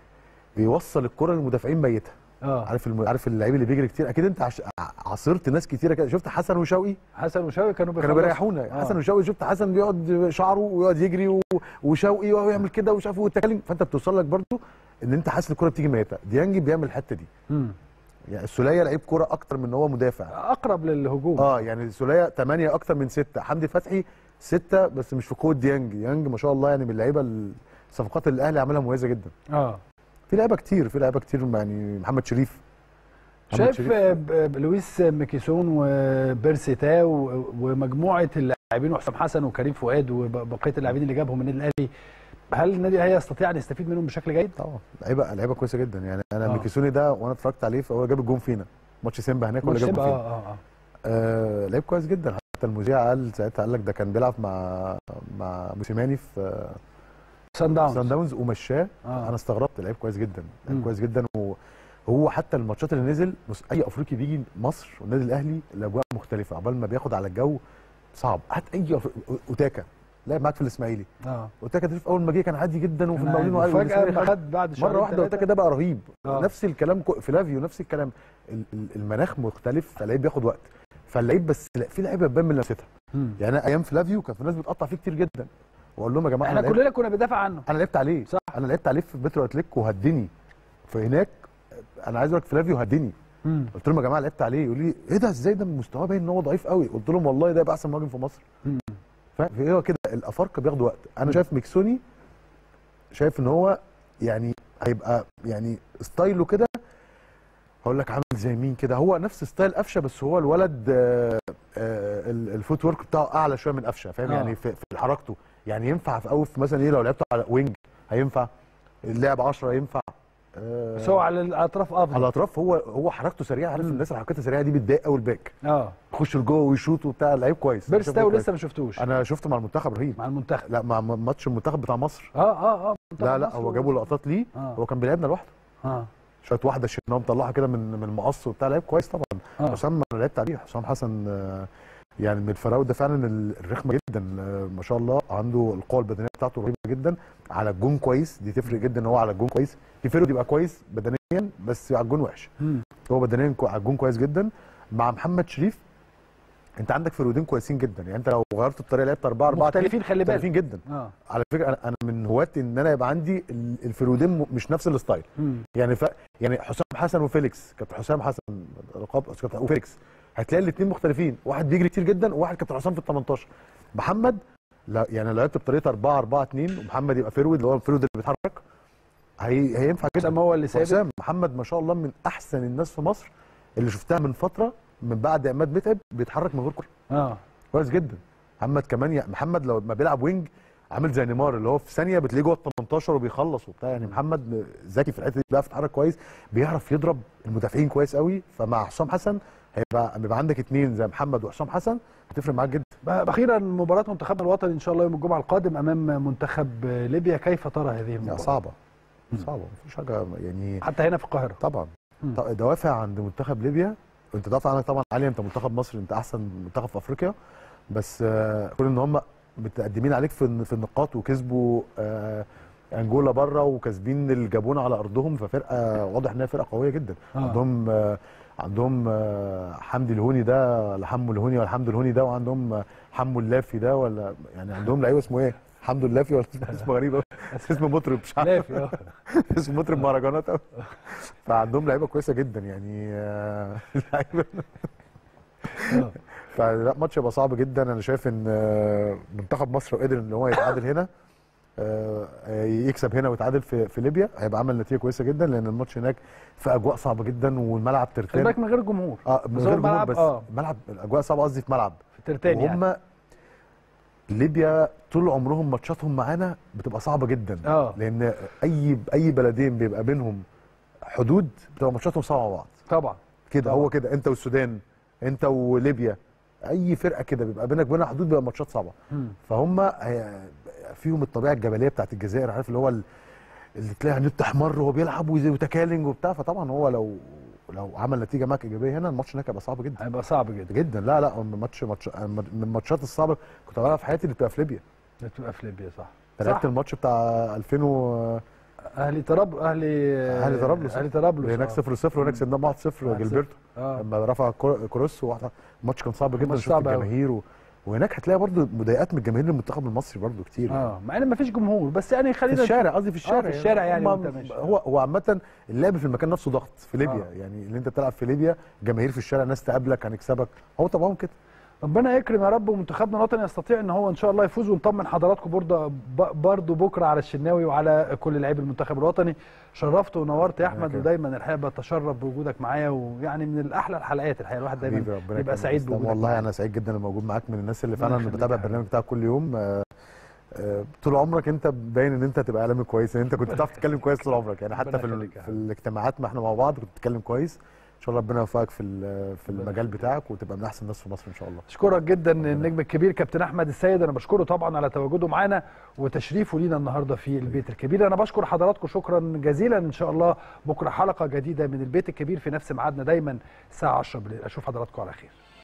بيوصل الكره للمدافعين ميته اه عارف الم... عارف اللعيب اللي بيجري كتير اكيد انت عش... عاصرت ناس كتيره كده شفت حسن وشوقي حسن وشوقي كانوا كانوا بيخلصوا. بيريحونا آه. حسن وشوقي شفت حسن بيقعد شعره ويقعد يجري و... وشوقي وهو يعمل كده ومش عارف والتكلم فانت بتوصل لك برضو ان انت حاسس الكره بتيجي ميته ديانج بيعمل الحته دي مم. يعني السوليه لعيب كوره اكتر من ان هو مدافع اقرب للهجوم اه يعني السوليه 8 اكتر من 6 حمدي فتحي 6 بس مش في قوه ديانج ديانج ما شاء الله يعني من اللعيبه الصفقات اللي الاهلي عملها مميزه جدا اه في لعيبه كتير في لعيبه كتير يعني محمد شريف محمد شايف شريف. آه، ب- ب- لويس ميكيسون وبيرسيتا و- ومجموعه اللاعبين وحسام حسن وكريم فؤاد وبقيه اللاعبين اللي جابهم النادي الاهلي هل النادي الاهلي يستطيع ان يستفيد منهم بشكل جيد؟ طبعا لعيبه لعيبه كويسه جدا يعني انا آه. ميكيسوني ده وانا اتفرجت عليه فهو جاب الجون فينا ماتش سيمبا هناك ولا ماتش جاب سيمبا، الجون اه فينا اه اه آه لعيب كويس جدا حتى المذيع قال ساعتها قال لك ده كان بيلعب مع مع موسيماني في سان داونز سان داونز ومشاه آه. انا استغربت لعيب كويس جدا لعيب مم. كويس جدا وهو حتى الماتشات اللي نزل بص اي افريقي بيجي مصر والنادي الاهلي الاجواء مختلفه عقبال ما بياخد على الجو صعب هات اي أفريقي- اوتاكا لعب معاك في الاسماعيلي اه اوتاكا ده في اول ما جه كان عادي جدا وفي كان المقاولين عادي. وقال- وفجأة والإسماعيلي ما خد بعد شهرين مره واحده تلاتة. اوتاكا ده بقى رهيب آه. نفس الكلام كو- فلافيو نفس الكلام ال- ال- المناخ مختلف فاللعيب بياخد وقت فاللعيب بس لا في لعيبه بتبان من لمستها مم. يعني أنا ايام فلافيو كان في ناس بتقطع فيه كتير جدا واقول لهم يا جماعه احنا أنا لعبت- كلنا كنا بندافع عنه انا لعبت عليه صح. انا لعبت عليه في بترو اتليك وهدني فهناك انا عايز اقول لك فلافيو هدني مم. قلت لهم يا جماعه لعبت عليه يقول لي ايه ده ازاي ده مستواه باين ان هو ضعيف قوي قلت لهم والله ده يبقى احسن مهاجم في مصر مم. فهو كده الافارقه بياخدوا وقت انا شايف ميكسوني شايف ان هو يعني هيبقى يعني ستايله كده هقول لك عامل زي مين كده هو نفس ستايل قفشه بس هو الولد آه، آه، ال- الفوت ورك بتاعه اعلى شويه من قفشه فاهم آه. يعني في في حركته يعني ينفع في قوي في مثلا ايه لو لعبته على وينج هينفع اللعب 10 ينفع آه، بس هو على الاطراف على افضل الاطراف هو هو حركته سريعه عارف الناس اللي حركتها سريعه دي بتضايق قوي الباك اه يخش لجوه ويشوط وبتاع لعيب كويس أنا بيرس شايفه تاو كويس. لسه ما شفتوش انا شفته مع المنتخب رهيب مع المنتخب لا مع م- ماتش المنتخب بتاع مصر اه اه اه منتخب لا لا مصر هو و- جابوا لقطات ليه آه. هو كان بيلعبنا لوحده اه شويه واحده شلناه مطلعها كده من من المقص وبتاع لعيب كويس طبعا آه. حسام انا لعبت عليه حسام حسن آه، يعني من الفراوده فعلا ال- الرخمه جدا آه، ما شاء الله عنده القوه البدنيه بتاعته رهيبه جدا على الجون كويس دي تفرق جدا ان هو على الجون كويس في فيرود يبقى كويس بدنيا بس على الجون وحش مم. هو بدنيا كو- على الجون كويس جدا مع محمد شريف انت عندك فرودين كويسين جدا يعني انت لو غيرت الطريقه لعبت 4 4 مختلفين خلي بالك. مختلفين جدا اه على فكره انا انا من هواة ان انا يبقى عندي ال- الفرودين م- مش نفس الستايل مم. يعني ف... يعني حسام حسن وفيليكس كابتن حسام حسن رقاب كابتن وفيليكس هتلاقي الاثنين مختلفين واحد بيجري كتير جدا وواحد كابتن حسام في ال 18 محمد لا يعني لو لعبت بطريقه 4 4 2 ومحمد يبقى فيرود اللي هو الفيرود اللي بيتحرك هي... هينفع جدا حسام هو اللي ثابت. حسام محمد ما شاء الله من احسن الناس في مصر اللي شفتها من فتره من بعد عماد متعب بيتحرك من غير كوره اه كويس جدا محمد كمان يا محمد لو ما بيلعب وينج عامل زي نيمار اللي هو في ثانيه بتلاقيه جوه ال 18 وبيخلص وبتاع يعني محمد ذكي في الحته دي بيعرف يتحرك كويس بيعرف يضرب المدافعين كويس قوي فمع حسام حسن هيبقى بيبقى عندك اثنين زي محمد وحسام حسن هتفرق معاك جدا اخيرا مباراه منتخبنا الوطني ان شاء الله يوم الجمعه القادم امام منتخب ليبيا كيف ترى هذه لا المباراه صعبه صعبه مفيش حاجه يعني حتى هنا في القاهره طبعا ط- دوافع عند منتخب ليبيا انت دوافع عنك طبعا عاليه انت منتخب مصر انت احسن منتخب في افريقيا بس آه، كون ان هم متقدمين عليك في في النقاط وكسبوا آه، انجولا بره وكاسبين الجابون على ارضهم ففرقه واضح انها فرقه قويه جدا آه. عندهم آه، عندهم آه، حمدي الهوني ده ولا حمو الهوني ولا حمدو الهوني ده وعندهم آه، حمو اللافي ده ولا يعني عندهم لعيبه اسمه ايه حمدو اللافي ولا اسمه- اسمه غريب أوي. اسمه مطرب مش عارف لافي اه اسمه مطرب مهرجانات أوي. فعندهم لعيبه كويسه جدا يعني آه، لعيبه فلا ماتش هيبقى صعب جدا انا شايف ان آه، منتخب مصر لو قدر ان هو يتعادل هنا آه، يكسب هنا ويتعادل في في ليبيا هيبقى عمل نتيجه كويسه جدا لان الماتش هناك في اجواء صعبه جدا والملعب خلي ترتان بالك من غير جمهور اه من بس هو غير جمهور الملعب- بس آه. الملعب الاجواء صعبه قصدي في ملعب في ترتان يعني وهم ليبيا طول عمرهم ماتشاتهم معانا بتبقى صعبه جدا آه. لان اي اي بلدين بيبقى بينهم حدود بتبقى ماتشاتهم صعبه مع بعض طبعا كده طبعا. هو كده انت والسودان انت وليبيا اي فرقه كده بيبقى بينك وبينها حدود بيبقى ماتشات صعبه مم. فهم هي- فيهم الطبيعه الجبليه بتاعت الجزائر عارف اللي هو ال- اللي تلاقي عينيه تحمر وهو بيلعب وزي- وتكالنج وبتاع فطبعا هو لو لو عمل نتيجه معاك ايجابيه هنا الماتش هناك هيبقى صعب جدا هيبقى صعب جدا جدا لا لا ماتش ماتش من الماتشات الصعبه كنت بلعب في حياتي اللي بتبقى في ليبيا بتبقى في ليبيا صح لعبت صح. الماتش بتاع 2000 و اهلي طرابلس اهلي اهلي طرابلس اهلي طرابلس هناك آه. 0 0 وهناك سيبناهم 1 0 واحد جilberto اه لما رفع كرو- كروس وواحده الماتش كان صعب جدا ماتش شفت صعب أوي. الجماهير و... وهناك هتلاقي برضو مضايقات من الجماهير المنتخب المصري برضو كتير اه مع ان مفيش جمهور بس يعني في خلينا الشارع قصدي في الشارع آه في الشارع يعني هم- وانت ماشي هو هو عامه اللعب في المكان نفسه ضغط في ليبيا آه. يعني اللي انت بتلعب في ليبيا جماهير في الشارع ناس تقابلك هنكسبك هو طبعا كده ربنا يكرم يا رب ومنتخبنا الوطني يستطيع ان هو ان شاء الله يفوز ونطمن حضراتكم برضه برضه بكره على الشناوي وعلى كل لعيب المنتخب الوطني شرفت ونورت يا احمد يكرمك. ودايما الحقيقه بتشرف بوجودك معايا ويعني من الاحلى الحلقات الحقيقه الواحد دايما حبيبي ربنا يبقى يكرمك. سعيد تسلم. بوجودك والله معايا. انا سعيد جدا لما موجود معاك من الناس اللي ربنا فعلا يخليك بتابع يا حبيبي. البرنامج بتاعك كل يوم آه، آه، طول عمرك انت باين ان انت تبقى اعلامي كويس ان انت كنت بتعرف تتكلم كويس طول عمرك يعني حتى ربنا في, ال- يخليك يا في الاجتماعات ما احنا مع بعض كنت بتتكلم كويس ان شاء الله ربنا يوفقك في ال- في المجال بتاعك وتبقى من احسن الناس في مصر ان شاء الله اشكرك جدا النجم الكبير كابتن احمد السيد انا بشكره طبعا على تواجده معانا وتشريفه لينا النهارده في البيت الكبير انا بشكر حضراتكم شكرا جزيلا ان شاء الله بكره حلقه جديده من البيت الكبير في نفس ميعادنا دايما الساعه 10 بالليل اشوف حضراتكم على خير